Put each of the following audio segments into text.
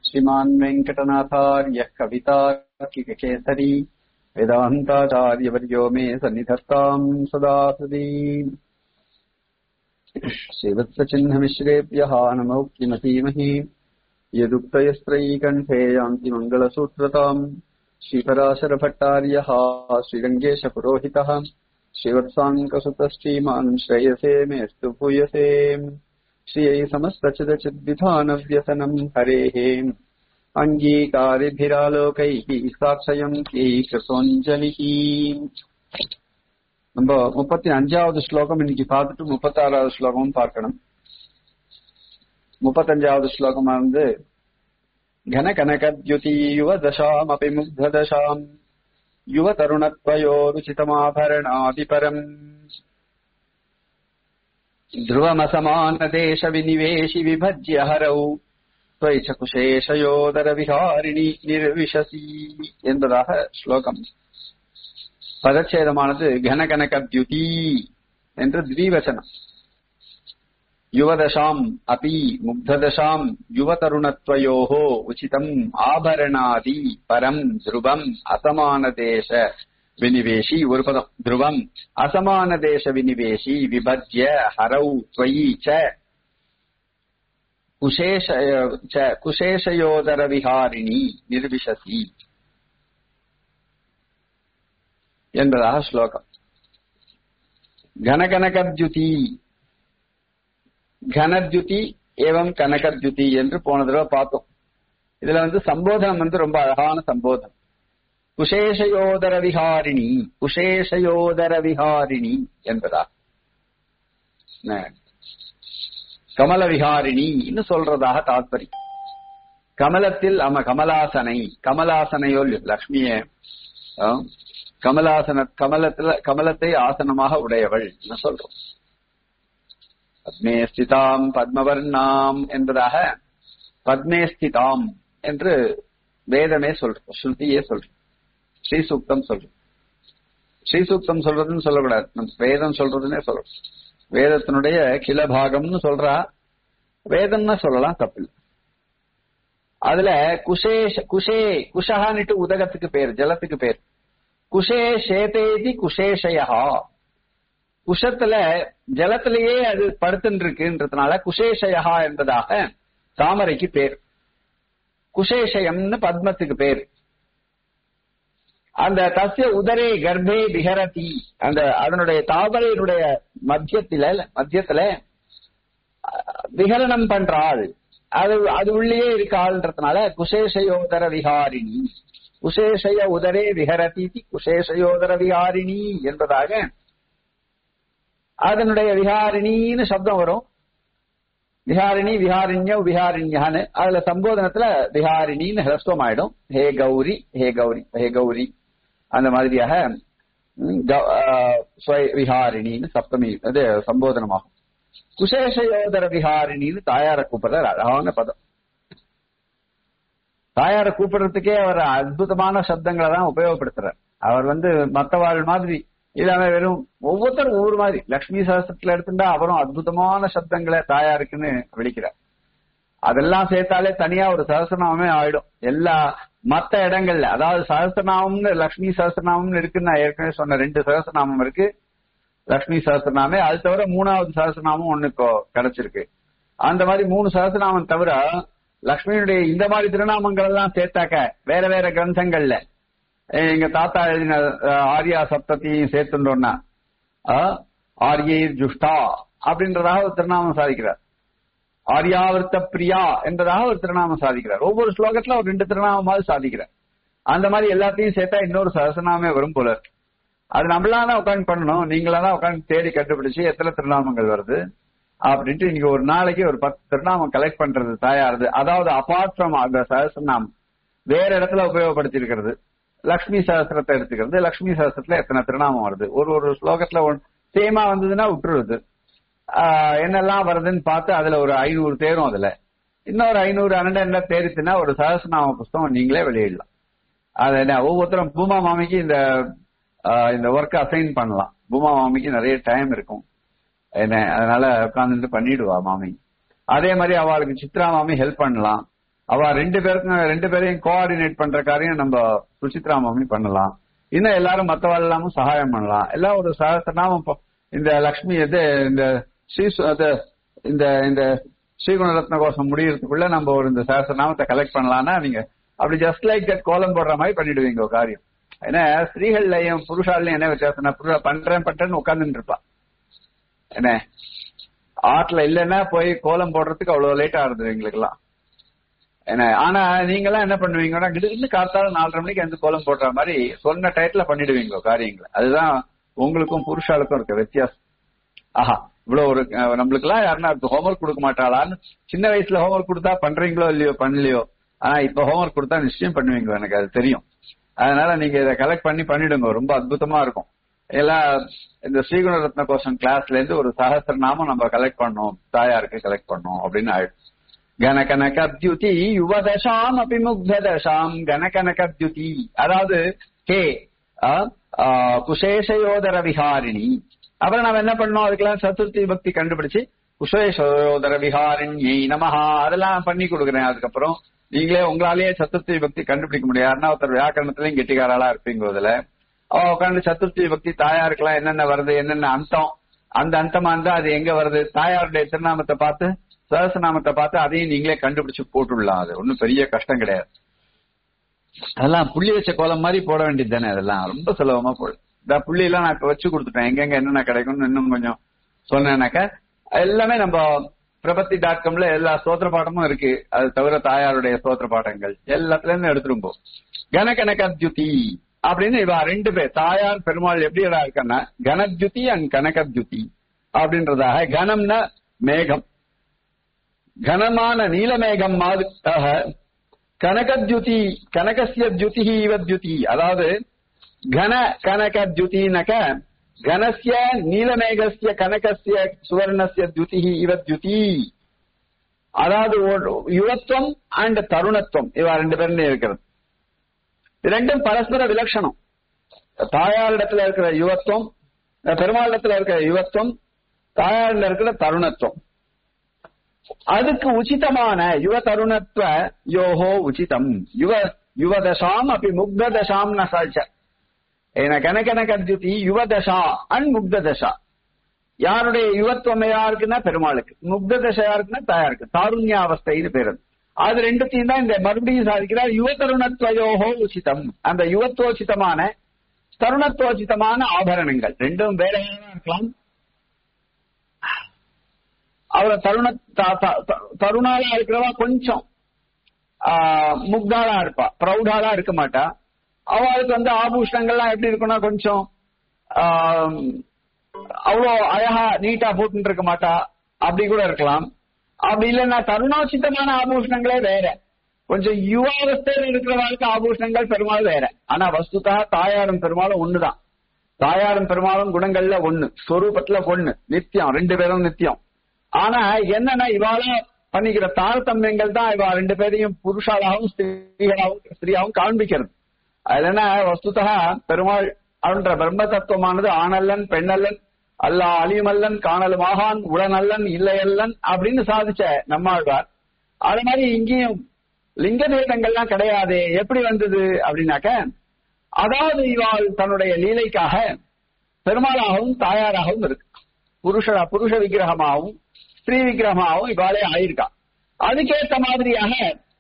श्रीमान् वेङ्कटनाथार्यः कवितार्किककेसरी वेदान्ताचार्यवर्यो मे सन्निधत्ताम् सदा सदी श्रीवत्सचिह्नमिश्रेभ्यः नमौक्तिमतीमहि यदुक्तयस्त्रयीकण्ठे यान्ति मङ्गलसूत्रताम् श्रीपराशरभट्टार्यः श्रीरङ्गेशपुरोहितः श्रीवत्साङ्कसुतश्रीमान् श्रेयसे मेऽस्तु भूयसे श्रियै समस्तचिदचिद्विधानव्यसनम् हरेः அங்கீகாரிபிராலோகைः சாட்சயம் கிருத்தோஞ்சலிः நம்ம முப்பத்தி அஞ்சாவது ஸ்லோகம் இன்னைக்கு பார்த்துட்டு முப்பத்தி ஆறாவது ஸ்லோகமும் பார்க்கணும் முப்பத்தஞ்சாவது ஸ்லோகமா இருந்து கன கனகத்யுதி யுவ தசாம் அபி முக்த தசாம் யுவ தருணத்வயோருச்சிதமாபரணாதிபரம் ध्रुवमसमानदेशविनिवेशि विभज्य हरौ त्वयि च குஷேஷயோதரவிகாரிணி நிர்விஷசி என்பதாக ஸ்லோகம் பதச்சேதமானது கனகனகத்யுதி என்று திவீவச்சனம் யுவதசாம் அபி முக்ததசாம் யுவதருணத்வயோः உச்சிதம் ஆபரணாதி பரம் த்ருவம் அசமானதேச வினிவேஷி ஒரு பதம் த்ருவம் அசமான தேச வினிவேஷி விபஜ்ய ஹரௌ त्वयि च குஷேஷ ச குஷேஷயோதர விஹாரிணி நிர்விஷசி என்பதாக ஸ்லோகம் கனகனகத்யுதி கனத்யுதி ஏவம் கனகத்யுதி என்று போன தடவை பார்த்தோம் இதுல வந்து சம்போதனம் வந்து ரொம்ப அழகான சம்போதனம் குஷேஷயோதர விஹாரிணி குஷேஷயோதர விஹாரிணி என்பதா கமல விஹாரிணின்னு சொல்றதாக தாத்பரியம் கமலத்தில் ஆமா கமலாசனை கமலாசனையோ லக்ஷ்மிய கமலாசன கமலத்துல கமலத்தை ஆசனமாக உடையவள் சொல்றோம் பத்மே ஸ்திதாம் பத்மவர்ணாம் என்பதாக பத்மே ஸ்திதாம் என்று வேதமே சொல்றோம் ஸ்ருதியே சொல்றோம் ஸ்ரீசூக்தம் சொல்றோம் ஸ்ரீசூக்தம் சொல்றதுன்னு சொல்லக்கூடாது நம்ம வேதம் சொல்றதுன்னே சொல்றோம் வேதத்தினுடைய கில பாகம்னு சொல்றா வேதம்னு சொல்லலாம் தப்பில்லை அதுல குஷேஷ குஷே குஷகான்னுட்டு உதகத்துக்கு பேர் ஜலத்துக்கு பேர் குஷே சேதேதி குஷேஷயா குஷத்துல ஜலத்திலேயே அது படுத்துன்னு இருக்குன்றதுனால குஷேஷயா என்பதாக தாமரைக்கு பேர் குஷேஷயம்னு பத்மத்துக்கு பேர் அந்த தசிய உதரே கர்ப்பே விஹரதி அந்த அதனுடைய தாமரையினுடைய மத்தியத்தில மத்தியத்துல விகரணம் பண்றாள் அது அது உள்ளே இருக்காள்ன்றதுனால குசேஷயோதர விஹாரிணி குசேஷய உதரே விஹரதி குசேஷயோதர விஹாரிணி என்பதாக அதனுடைய விஹாரிணின்னு சப்தம் வரும் விஹாரிணி விஹாரிண்ய விஹாரிண்யான்னு அதுல சம்போதனத்துல விஹாரிணின்னு ஹ்ரஸ்வம் ஆயிடும் ஹே கௌரி ஹே கௌரி ஹே கௌரி அந்த மாதிரியாக விஹாரிணின்னு சப்தமி அது சம்போதனமாகும் குசேஷயோதர விஹாரிணின்னு தாயார கூப்பிடுற அழகான பதம் தாயார கூப்பிடுறதுக்கே அவர் அற்புதமான சப்தங்களை தான் உபயோகப்படுத்துறார் அவர் வந்து மத்தவாள் மாதிரி இல்லாம வெறும் ஒவ்வொருத்தரும் ஒவ்வொரு மாதிரி லக்ஷ்மி சகசத்துல எடுத்துட்டா அவரும் அற்புதமான சப்தங்களை தாயாருக்குன்னு விழிக்கிறார் அதெல்லாம் சேர்த்தாலே தனியா ஒரு சகசநாமமே ஆயிடும் எல்லா மத்த இடங்கள்ல அதாவது சகசநாமம்னு லக்ஷ்மி சகசநாமம்னு இருக்குன்னு நான் ஏற்கனவே சொன்ன ரெண்டு சகசநாமம் இருக்கு லக்ஷ்மி சகசநாமே அது தவிர மூணாவது சகசநாமம் ஒண்ணு கிடைச்சிருக்கு அந்த மாதிரி மூணு சகசநாமம் தவிர லக்ஷ்மியுடைய இந்த மாதிரி திருநாமங்கள் எல்லாம் சேர்த்தாக்க வேற வேற கிரந்தங்கள்ல எங்க தாத்தா எழுதின ஆர்யா சப்தத்தையும் சேர்த்துட்டோம்னா ஆரியர் ஜுஷ்டா அப்படின்றதாக ஒரு திருநாமம் சாதிக்கிறார் ஆர்யாவிருத்த பிரியா என்பதாக ஒரு திருநாமம் சாதிக்கிறார் ஒவ்வொரு ஸ்லோகத்துல ஒரு ரெண்டு திருநாமமாவது சாதிக்கிறார் அந்த மாதிரி எல்லாத்தையும் சேர்த்தா இன்னொரு சகசநாமே வரும் போல இருக்கு அது நம்மளா தான் உட்காந்து பண்ணணும் நீங்களா தான் உட்காந்து தேடி கண்டுபிடிச்சு எத்தனை திருநாமங்கள் வருது அப்படின்ட்டு இன்னைக்கு ஒரு நாளைக்கு ஒரு பத்து திருநாமம் கலெக்ட் பண்றது தயாருது அதாவது அபார்ட் ஃப்ரம் அந்த சகசநாமம் வேற இடத்துல உபயோகப்படுத்தி லக்ஷ்மி சகசிரத்தை எடுத்துக்கிறது லக்ஷ்மி சகசிரத்துல எத்தனை திருநாமம் வருது ஒரு ஒரு ஸ்லோகத்துல சேமா வந்ததுன்னா விட்டுருது என்னெல்லாம் வருதுன்னு பார்த்து அதுல ஒரு ஐநூறு தேரும் அதுல இன்னொரு ஐநூறு அண்ணன் தேரித்துனா ஒரு சகசநாம புஸ்தகம் நீங்களே வெளியிடலாம் அது என்ன ஒவ்வொருத்தரும் பூமா மாமிக்கு இந்த இந்த ஒர்க் அசைன் பண்ணலாம் பூமா மாமிக்கு நிறைய டைம் இருக்கும் என்ன அதனால உட்காந்துட்டு பண்ணிடுவா மாமி அதே மாதிரி அவளுக்கு சித்ரா மாமி ஹெல்ப் பண்ணலாம் அவ ரெண்டு பேருக்கும் ரெண்டு பேரையும் கோஆர்டினேட் பண்ற காரியம் நம்ம சுசித்ரா மாமி பண்ணலாம் இன்னும் எல்லாரும் மத்தவாள் எல்லாமும் சகாயம் பண்ணலாம் எல்லாம் ஒரு சகசிரநாமம் இப்போ இந்த லக்ஷ்மி இது இந்த ஸ்ரீ சு- அது இந்த இந்த ஸ்ரீகுணரத்ன கோஷம் முடியறதுக்குள்ள நம்ம ஒரு இந்த சகசிரநாமத்தை கலெக்ட் பண்ணலாம்னா நீங்க அப்படி ஜஸ்ட் லைக் தட் கோலம் போடுற மாதிரி பண்ணிடுவீங்க ஒரு காரியம் ஏன்னா ஸ்திரீகள்லயும் புருஷாலையும் என்ன வித்தியாசம்னா புருஷ பண்றேன் பண்றேன்னு உட்கார்ந்துட்டு இருப்பா என்ன ஆட்ல இல்லைன்னா போய் கோலம் போடுறதுக்கு அவ்வளவு லேட் ஆகுது எங்களுக்கெல்லாம் என்ன ஆனா நீங்க எல்லாம் என்ன பண்ணுவீங்கன்னா திடீர்னு காத்தால நாலரை மணிக்கு வந்து கோலம் போடுற மாதிரி சொன்ன டயத்துல பண்ணிடுவீங்க காரியங்களை அதுதான் உங்களுக்கும் புருஷாளுக்கும் இருக்க வித்தியாசம் ஆஹா இவ்வளவு ஒரு அஹ், நம்மளுக்கு எல்லாம் யாருன்னா ஹோம்ஒர்க் கொடுக்க மாட்டாளான்னு சின்ன வயசுல ஹோம்ஒர்க் கொடுத்தா பண்றீங்களோ இல்லையோ பண்ணலையோ ஆனா இப்ப ஹோம்ஒர்க் கொடுத்தா நிச்சயம் பண்ணுவீங்க எனக்கு அது தெரியும் அதனால நீங்க இதை கலெக்ட் பண்ணி பண்ணிடுங்க ரொம்ப அற்புதமா இருக்கும் எல்லாம் இந்த ஸ்ரீகுண ரத்ன கோஷம் கிளாஸ்ல இருந்து ஒரு சகசிரநாமம் நம்ம கலெக்ட் பண்ணோம் தாயாருக்கு கலெக்ட் பண்ணோம் அப்படின்னு ஆயிடும் கனகனகத்யுதி யுவதசாம் அபிமுக்ததசாம் கனகனகத்யுதி அதாவது ஹே ஆ, ஆ, குசேஷயோதர விஹாரிணி அப்புறம் நம்ம என்ன பண்ணோம் அதுக்கெல்லாம் சதுர்த்தி பக்தி கண்டுபிடிச்சு குசேஷயோதர விஹாரிணி நமஹா அதெல்லாம் பண்ணி கொடுக்குறேன் அதுக்கப்புறம் நீங்களே உங்களாலேயே சதுர்த்தி பக்தி கண்டுபிடிக்க முடியாதுன்னா ஒருத்தர் வியாக்கரணத்திலையும் கெட்டிக்காரலா இருப்பீங்க அதுல அவ உட்காந்து சதுர்த்தி பக்தி தாயாருக்கெல்லாம் என்னென்ன வருது என்னென்ன அந்தம் அந்த அந்தமா இருந்தா அது எங்க வருது தாயாருடைய திருநாமத்தை பார்த்து சகசநாமத்தை பார்த்து அதையும் நீங்களே கண்டுபிடிச்சு போட்டுடலாம் அது ஒன்னும் பெரிய கஷ்டம் கிடையாது அதெல்லாம் புள்ளி வச்ச கோலம் மாதிரி போட வேண்டியது தானே அதெல்லாம் ரொம்ப சுலபமா போடு இந்த புள்ளி எல்லாம் நான் இப்ப வச்சு கொடுத்துட்டேன் எங்கெங்க என்னென்ன கிடைக்கும்னு இன்னும் கொஞ்சம் சொன்னேனாக்க எல்லாமே நம்ம பிரபத்தி டாட் காம்ல எல்லா ஸ்தோத்திர பாட்டமும் இருக்கு அது தவிர தாயாருடைய ஸ்தோத்திர பாட்டங்கள் எல்லாத்துல இருந்து எடுத்துருப்போம் கனகனகத்யுதி அப்படின்னு இவ ரெண்டு பேர் தாயார் பெருமாள் எப்படி இருக்கான்னா கனத்யுதி அண்ட் கனகத்யுதி அப்படின்றதாக கனம்னா மேகம் கனமான நீலமேகம் மாதிரி ஆக, கனகத்யுதி கனகசிய துதி இவ துதி அதாவது கன கனகத்யுதினக கனசிய நீலமேகசிய கனகசிய சுவர்ணசிய துதி இவ துதி அதாவது ஒரு யுவத்துவம் அண்ட் தருணத்துவம் இவ ரெண்டு பேரும் இருக்கிறது இது ரெண்டும் பரஸ்பர விலட்சணம் தாயாரிடத்துல இருக்கிற யுவத்துவம் பெருமாளிடத்துல இருக்கிற யுவத்துவம் தாயாரில் இருக்கிற தருணத்துவம் அதுக்கு உச்சிதமான யுவ தருணத்துவ யோகோ உச்சிதம் யுவ யுவதசாம் அப்படி முக்ததசாம் ந சல்ச்ச ஏன கனகனகத்யுதி யுவதசா அண்ட் முக்ததசா யாருடைய யுவத்துவம் யாருக்குன்னா பெருமாளுக்கு முக்த தசை யாருக்குன்னா தாயாருக்கு தாருண்யாவஸ்தைன்னு பேரு அது. அது ரெண்டுத்தையும் தான் இந்த மறுபடியும் சாதிக்கிறார் யுவ தருணத்வயோகோ உச்சிதம் அந்த யுவத்துவோச்சிதமான தருணத்துவோச்சிதமான ஆபரணங்கள் ரெண்டும் வேற வேறயா இருக்கலாம் அவர தருண த- த- த- தருணாலா இருக்கிறவா கொஞ்சம் ஆ, முக்தாளா இருப்பா ப்ரௌடாலா இருக்க மாட்டா அவளுக்கு வந்து ஆபூஷணங்கள்லாம் எப்படி இருக்கும்னா கொஞ்சம் ஆம், அவ்வளோ அழகா நீட்டா போட்டுட்டு இருக்க மாட்டா அப்படி கூட இருக்கலாம் அப்படி இல்லைன்னா தருணோச்சிதமான ஆபூஷணங்களே வேற கொஞ்சம் யுவாவஸ்தையில் இருக்கிறவங்களுக்கு ஆபூஷணங்கள் பெருமாள் வேற ஆனா வஸ்துதா தாயாரும் பெருமாளும் ஒண்ணுதான் தாயாரும் பெருமாளும் குணங்கள்ல ஒண்ணு ஸ்வரூபத்துல ஒண்ணு நித்தியம் ரெண்டு பேரும் நித்தியம் ஆனா என்னன்னா இவாள பண்ணிக்கிற தாரதமியங்கள் தான் இவா ரெண்டு பேரையும் புருஷாலாவும் ஸ்திரீகளாவும் ஸ்திரீயாவும் காண்பிக்கிறது அதுல என்ன வஸ்துதா பெருமாள் அவன்ற பிரம்ம தத்துவமானது ஆணல்லன் பெண்ணல்லன் அல்லா அழியுமல்லன் காணலுமாகான் உடனல்லன் இல்லையல்லன் அப்படின்னு சாதிச்ச நம்மாழ்வார் அது மாதிரி இங்கேயும் லிங்க பேதங்கள்லாம் கிடையாது எப்படி வந்தது அப்படின்னாக்க அதாவது இவாள் தன்னுடைய லீலைக்காக பெருமாளாகவும் தாயாராகவும் இருக்கு புருஷ புருஷ விக்கிரகமாகவும் ஸ்திரீ விக்கிரகமாகவும் இவாளே ஆயிருக்கா அதுக்கேற்ற மாதிரியாக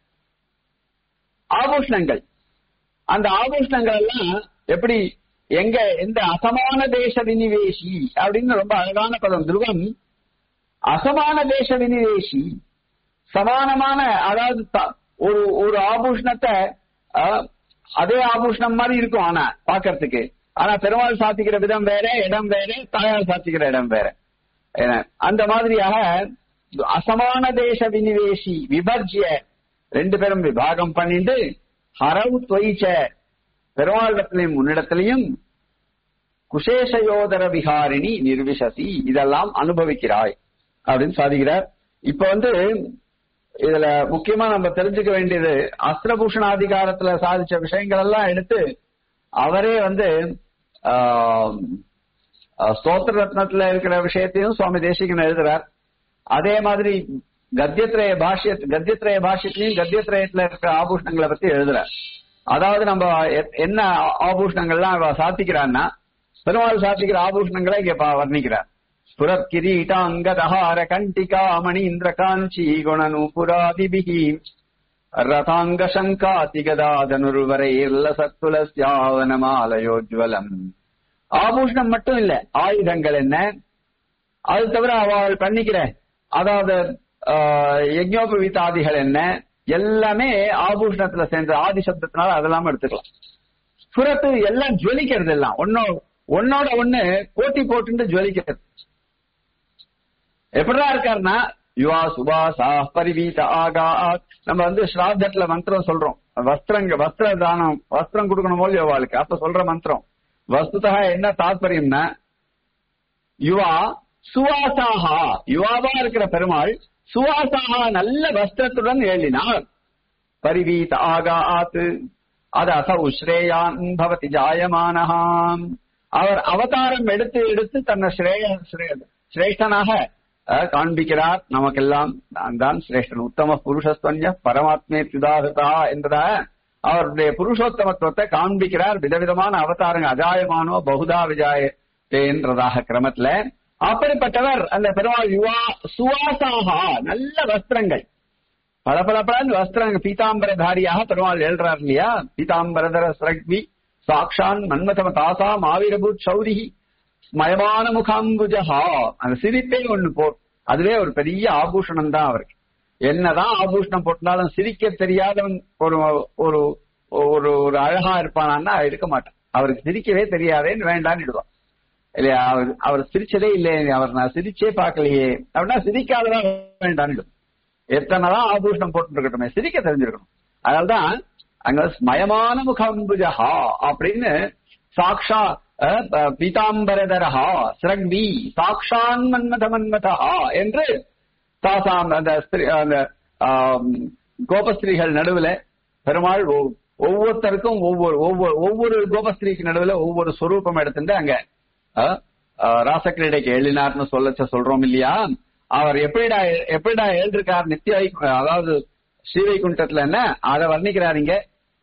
ஆபூஷணங்கள் அந்த ஆபூஷணங்கள் எல்லாம் எப்படி எங்க எந்த அசமான தேச வினிவேஷி அப்படின்னு ரொம்ப அழகான பதம் துருவம் அசமான தேச வினிவேஷி சமானமான அதாவது த- ஒரு ஒரு ஆபூஷணத்தை அஹ், அதே ஆபூஷணம் மாதிரி இருக்கும் ஆனா பாக்குறதுக்கு ஆனா பெருமாள் சாத்திக்கிற விதம் வேற இடம் வேற தாயார் சாத்திக்கிற இடம் வேற ஏன்னா, அந்த மாதிரியாக அசமான தேச வினிவேஷி விபஜ்ய ரெண்டு பேரும் விபாகம் பண்ணிட்டு ஹரவு தொய்ச்ச பெருமாளிடத்திலையும் முன்னிடத்திலையும் குசேஷயோதர விகாரிணி நிர்விசசி இதெல்லாம் அனுபவிக்கிறாய் அப்படின்னு சாதிக்கிறார் இப்ப வந்து இதுல முக்கியமா நம்ம தெரிஞ்சுக்க வேண்டியது அஸ்திரபூஷணாதிகாரத்துல சாதிச்ச விஷயங்கள் எல்லாம் எடுத்து அவரே வந்து ஆஹ், ஆஹ், ஸ்தோத்திர ரத்னத்துல இருக்கிற விஷயத்தையும் சுவாமி தேசிகன் எழுதுறார் அதே மாதிரி கத்தியத்திரய பாஷ்ய கத்தியத்திரய பாஷ்யத்திலையும் கத்தியத்திரயத்துல இருக்கிற ஆபூஷணங்களை பத்தி எழுதுறார் அதாவது நம்ம எ- என்ன ஆபூஷணங்கள்லாம் அவ சாத்திக்கிறான்னா பெருமாள் சாத்திக்கிற ஆபூஷணங்களை இங்க பா- வர்ணிக்கிறார் புரத் கிரீட்டாங்கதஹார கண்டிகா மணி இந்திர காஞ்சி குணநூபுராதிபிகி ரதாங்க சங்காதி கதாதனுர்வரை சத்துலஸ்யாவனமாலயோஜ்வலம் ஆபூஷணம் மட்டும் இல்ல ஆயுதங்கள் என்ன அது தவிர அவள் பண்ணிக்கிற அதாவது ஆஹ், யஜ்ஞோபவீதாதிகள் என்ன எல்லாமே ஆபூஷணத்துல சேர்ந்த ஆதி சப்தத்தினால அதெல்லாம் எடுத்துக்கலாம் சுரத்து எல்லாம் ஜுவலிக்கிறது எல்லாம் ஒன்னோ ஒன்னோட ஒண்ணு போட்டி போட்டு ஜுவலிக்கிறது எப்படிதான் இருக்காருன்னா யுவா சுபாசா பரிவீத ஆகா நம்ம வந்து ஸ்ராத்தத்துல மந்திரம் சொல்றோம் வஸ்திரங்க வஸ்திர தானம் வஸ்திரம் கொடுக்கணும் போது யுவாளுக்கு அப்ப சொல்ற மந்திரம் வஸ்துதா என்ன தாத்பரியம்னா யுவா சுவாசாகா யுவாவா இருக்கிற பெருமாள் சுவாசாகா நல்ல வஸ்திரத்துடன் எழுதினார் பரிவீத ஆகா ஆத்து அது அசௌ ஸ்ரேயான் பவதி ஜாயமானஹாம் அவர் அவதாரம் எடுத்து எடுத்து தன்னை ஸ்ரேய ஸ்ரே- சிரேஷ்டனாக அஹ், காண்பிக்கிறார் நமக்கெல்லாம் நான் தான் சிரேஷ்டன் உத்தம புருஷஸ்வன்ய பரமாத்மே துதாகதா என்பதாக அவருடைய புருஷோத்தமத்துவத்தை காண்பிக்கிறார் விதவிதமான அவதாரங்கள் அஜாயமானோ பகுதா விஜாயத்தேன்றதாக கிரமத்துல அப்படிப்பட்டவர் அந்த பெருமாள் யுவா சுவாசாகா நல்ல வஸ்திரங்கள் பல பல பலன் வஸ்திரங்கள் பீதாம்பரதாரியாக பெருமாள் எழுறார் இல்லையா பீதாம்பரதர ஸ்ரக்வி சாக்ஷான் மன்மதம தாசா மாவீரபூத் சௌரிஹி ஸ்மயமான முகாம்புஜஹா அந்த சிரிப்பே ஒண்ணு போ அதுவே ஒரு பெரிய ஆபூஷணம் தான் அவருக்கு என்னதான் ஆபூஷணம் போட்டாலும் சிரிக்க தெரியாதவன் ஒரு ஒரு ஒரு ஒரு அழகா இருப்பானான்னா இருக்க மாட்டான் அவருக்கு சிரிக்கவே தெரியாதேன்னு வேண்டான்னு இடுவான் இல்லையா அவர் அவர் சிரிச்சதே இல்லையே அவர் நான் சிரிச்சே பார்க்கலையே அப்படின்னா சிரிக்காததான் வேண்டான்னு இடுவான் எத்தனைதான் ஆபூஷணம் போட்டு இருக்கட்டுமே சிரிக்க தெரிஞ்சிருக்கணும் அதனால்தான் அங்க ஸ்மயமான முகம்புஜஹா அப்படின்னு சாக்ஷா அஹ், ப- பீதாம்பரதரஹா ஸ்ரக்வி சாக்ஷான் மன்மத மன்மதஹா என்று தாசாம் அந்த ஸ்திரீ- அந்த ஆம், கோபஸ்திரீகள் நடுவுல பெருமாள் ஒவ்- ஒவ்வொருத்தருக்கும் ஒவ்வொரு ஒவ்வொரு ஒவ்வொரு கோபஸ்திரீக்கு நடுவுல ஒவ்வொரு சொரூபம் எடுத்துட்டு அங்க அஹ், அஹ், ராசக்கிரீடைக்கு எழுதினார்னு சொல்லச்ச சொல்றோம் இல்லையா அவர் எப்படிடா எப்படிடா எழுதிருக்கார் நித்திய வைகு- அதாவது ஸ்ரீவைகுண்டத்துல என்ன அதை வர்ணிக்கிறார் இங்க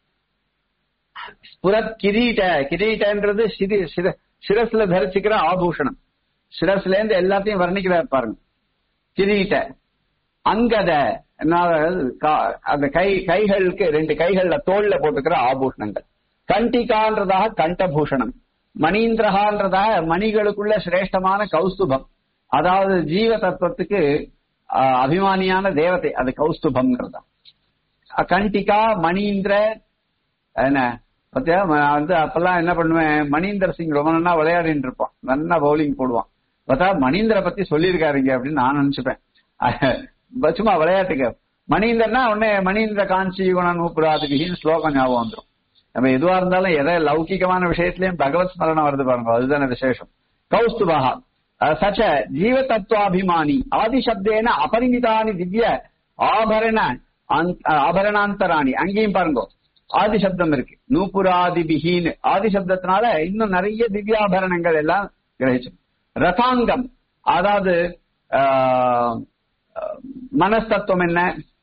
புரத் கிரீட கிரீட்டன்றது சிரி சிர- சிரஸ்ல தரிச்சுக்கிற ஆபூஷணம் சிரஸ்ல இருந்து எல்லாத்தையும் வர்ணிக்கிறார் பாருங்க கிரீட்ட அங்கத என்ன, கா- அந்த கை கைகளுக்கு ரெண்டு கைகள்ல தோல்ல போட்டுக்கிற ஆபூஷணங்கள் கண்டிகான்றதாக கண்டபூஷணம் மணீந்திரகான்றதாக மணிகளுக்குள்ள சிரேஷ்டமான கௌஸ்துபம் அதாவது ஜீவ தத்துவத்துக்கு ஆ, அபிமானியான தேவதை அது கௌஸ்துபம்ங்கிறதா கண்டிகா மணீந்திர என்ன பத்தியா நான் வந்து அப்பெல்லாம் என்ன பண்ணுவேன் மணீந்தர் சிங் ரொம்ப நல்லா விளையாடிட்டு இருப்பான் நல்லா பவுலிங் போடுவான் பார்த்தா மணீந்திர பத்தி சொல்லியிருக்காருங்க அப்படின்னு நான் நினைச்சுப்பேன் அஹ் சும்மா விளையாட்டுக்கு மணீந்தர்னா உடனே மணீந்திர காஞ்சி குணன் ஊப்புராதிபிகின்னு ஸ்லோகம் ஞாபகம் வந்துடும் நம்ம எதுவா இருந்தாலும் எதை லௌகிகமான விஷயத்திலயும் பகவத் ஸ்மரணம் வருது பாருங்க அதுதானே விசேஷம் கௌஸ்துபா அஹ் சச்ச ஜீவ தத்துவாபிமானி ஆதிசப்தேன அபரிமிதானி திவ்ய ஆபரண அந்த- ஆபரணாந்தராணி அங்கேயும் பாருங்க ஆதி சப்தம் இருக்கு நூபுராதிபிகின்னு ஆதி சப்தத்தினால இன்னும் நிறைய திவ்யாபரணங்கள் எல்லாம் கிரகிச்சு ரதாங்கம் அதாவது ஆஹ், ஆஹ், மனஸ்தத்துவம் என்ன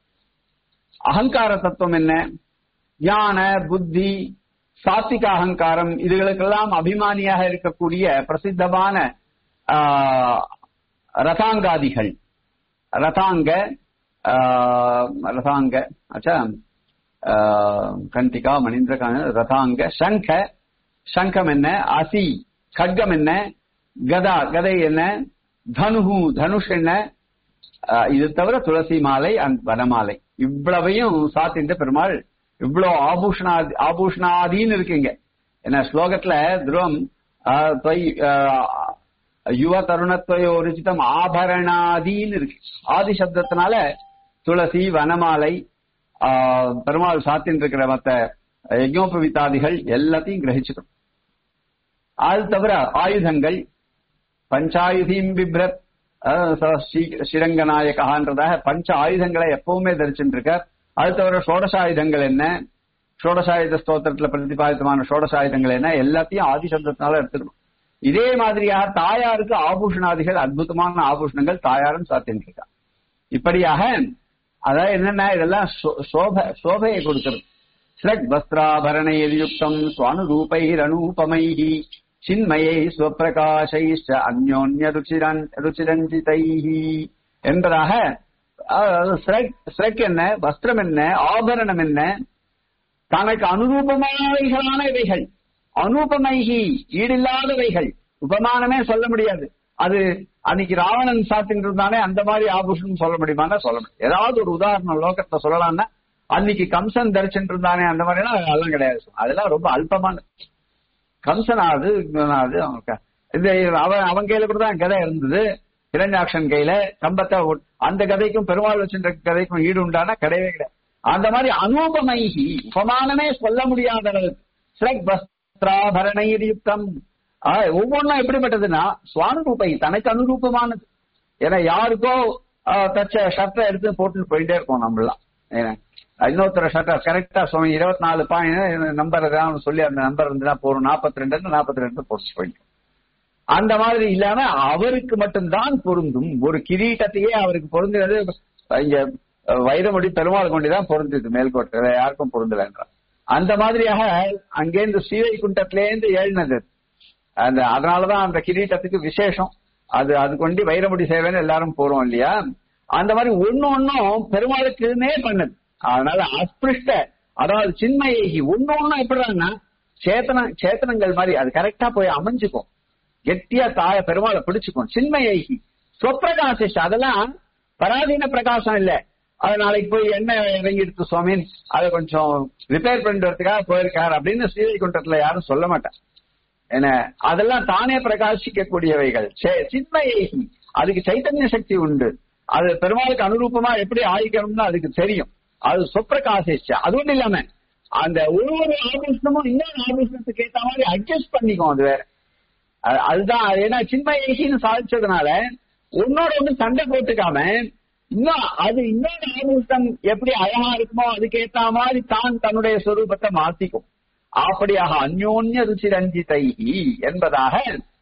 அகங்கார தத்துவம் என்ன ஞான புத்தி சாத்விக அகங்காரம் இதுகளுக்கெல்லாம் அபிமானியாக இருக்கக்கூடிய பிரசித்தமான ஆஹ், ரதாங்காதிகள் ரதாங்க ஆஹ், ரதாங்க அச்சா ஆஹ், கண்டிகா மணிந்திர கா- ரதாங்க சங்க சங்கம் என்ன அசி கட்கம் என்ன கதா கதை என்ன தனுகு தனுஷ் என்ன ஆஹ், இது தவிர துளசி மாலை அண்ட் வனமாலை இவ்வளவையும் சாத்தின்ற பெருமாள் இவ்வளவு ஆபூஷணா ஆபூஷணாதின்னு இருக்குங்க என்ன ஸ்லோகத்துல துருவம் ஆஹ், தொய்- ஆஹ், யுவ தருணத்வயோ ருச்சிதம் ஆபரணாதின்னு இருக்கு ஆதி சப்தத்தினால துளசி வனமாலை ஆஹ், பெருமாள் சாத்தின் இருக்கிற மத்த யஜ்னோபவித்தாதிகள் எல்லாத்தையும் கிரகிச்சுக்கணும் அது தவிர ஆயுதங்கள் பஞ்சாயுதீம் பிப்ரத் அஹ், ச- ஸ்ரீ- ஸ்ரீரங்கநாயகான்றதாக பஞ்ச ஆயுதங்களை எப்பவுமே தரிச்சுட்டு இருக்கார் அது தவிர ஷோடசாயுதங்கள் என்ன ஷோடசாயுத ஸ்தோத்திரத்துல பிரதிபாதித்தமான ஷோடசாயுதங்கள் என்ன எல்லாத்தையும் ஆதி சப்தத்தினால எடுத்துக்கணும் இதே மாதிரியாக தாயாருக்கு ஆபூஷணாதிகள் அற்புதமான ஆபூஷணங்கள் தாயாரும் சாத்தின்னு இருக்கா இப்படியாக அதாவது என்னன்னா இதெல்லாம் சோ- சோப சோபையை கொடுக்கிறது ஸ்ரக் வஸ்திராபரணை யுக்தம் சுவானுரூபைரனூபமைஹி சின்மயை ஸ்வப்பிரகாசைஷ்ட அந்யோன்ய ருச்சிரன் ருச்சிரஞ்சிதைஹி என்பதாக அதாவது ஸ்ரக் ஸ்ரக் என்ன வஸ்திரம் என்ன ஆபரணம் என்ன தனக்கு அனுரூபமானவைகளான இவைகள் அனுபமைகி ஈடில்லாதவைகள் உபமானமே சொல்ல முடியாது அது அன்னைக்கு ராவணன் சாத்தின்னு இருந்தானே அந்த மாதிரி ஆபூஷணம் சொல்ல முடியுமான்னா சொல்ல முடியும் ஏதாவது ஒரு உதாரணம் லோகத்தை சொல்லலாம்னா அன்னைக்கு கம்சன் தரிச்சுட்டு இருந்தானே அந்த மாதிரி எல்லாம் அதெல்லாம் கிடையாது அதெல்லாம் ரொம்ப அல்பமான கம்சனாவது இவனாவது அவன் க- இந்த அவன் அவன் கையில கூட தான் கதை இருந்தது இரண்டாட்சன் கையில கம்பத்தை ஒட்- அந்த கதைக்கும் பெருமாள் வச்சிருந்த கதைக்கும் ஈடு உண்டானா கிடையவே கிடையாது அந்த மாதிரி அனூபமைகி உபமானமே சொல்ல முடியாத அளவுக்கு ஸ்ரக் வஸ்திராபரணைர் யுக்தம் ஆஹ், ஒவ்வொன்றும் எப்படிப்பட்டதுன்னா சுவானுரூபை தனக்கு அனுரூபமானது ஏன்னா யாருக்கோ ஆஹ், தச்ச ஷர்ட்டை எடுத்து போட்டு போயிட்டே இருக்கோம் நம்மளாம் ஏன்னா, இன்னொருத்தர ஷர்ட்டை கரெக்டா சுவாமி இருபத்தி நாலு பாயிண்ட் நம்பர் ஏதாவது சொல்லி அந்த நம்பர் இருந்துன்னா போறோம் நாற்பத்தி ரெண்டு நாற்பத்தி ரெண்டு போட்டு போயிட்டு அந்த மாதிரி இல்லாம அவருக்கு மட்டும்தான் பொருந்தும் ஒரு கிரீட்டத்தையே அவருக்கு பொருந்தினது இங்க வைரமுடி பெருமாள் கொண்டுதான் பொருந்தது மேல்கோட்டை வேற யாருக்கும் பொருந்தல என்றார் அந்த மாதிரியாக அங்கேருந்து ஸ்ரீவைகுண்டத்திலேருந்து ஏழினது அந்த அதனாலதான் அந்த கிரீட்டத்துக்கு விசேஷம் அது அது கொண்டு வைரமுடி சேவைன்னு எல்லாரும் போறோம் இல்லையா அந்த மாதிரி ஒண்ணு ஒன்னும் பெருமாளுக்குன்னே பண்ணது அதனால அஸ்பிருஷ்ட அதாவது சின்மயகி ஒண்ணு ஒண்ணும் எப்படின்னா சேத்தன சேத்தனங்கள் மாதிரி அது கரெக்டா போய் அமைஞ்சுக்கும் கெட்டியா தாய பெருமாளை பிடிச்சுக்கும் சின்மயகி சொப்பிரகாசிஷ் அதெல்லாம் பராதீன பிரகாசம் இல்ல அது நாளைக்கு போய் எண்ணெய் இறங்கி எடுத்து சுவாமி அதை கொஞ்சம் ரிப்பேர் பண்ணிட்டு வரதுக்காக போயிருக்காரு அப்படின்னு ஸ்ரீவைகுண்டத்துல யாரும் சொல்ல மாட்டாங்க என்ன அதெல்லாம் தானே பிரகாசிக்க கூடியவைகள் சே- சின்மயேகி அதுக்கு சைத்தன்ய சக்தி உண்டு அது பெருமாளுக்கு அனுரூபமா எப்படி ஆயிக்கணும்னு அதுக்கு தெரியும் அது சொப்பிரகாசிச்சு அது ஒண்ணு இல்லாம அந்த ஒரு ஒரு ஆபூஷணமும் இன்னொரு ஆபூஷணத்துக்கு ஏத்த மாதிரி அட்ஜஸ்ட் பண்ணிக்கும் அது வேற அது- அதுதான் அது ஏன்னா சின்மயேகின்னு சாதிச்சதுனால உன்னோட ஒண்ணு சண்டை போட்டுக்காம இன்னும் அது இன்னொரு ஆபூஷணம் எப்படி அழகா இருக்குமோ அதுக்கு ஏத்த மாதிரி தான் தன்னுடைய சொரூபத்தை மாத்திக்கும் அப்படியாக அந்யோன்ய ருச்சி ரஞ்சிதைஹி என்பதாக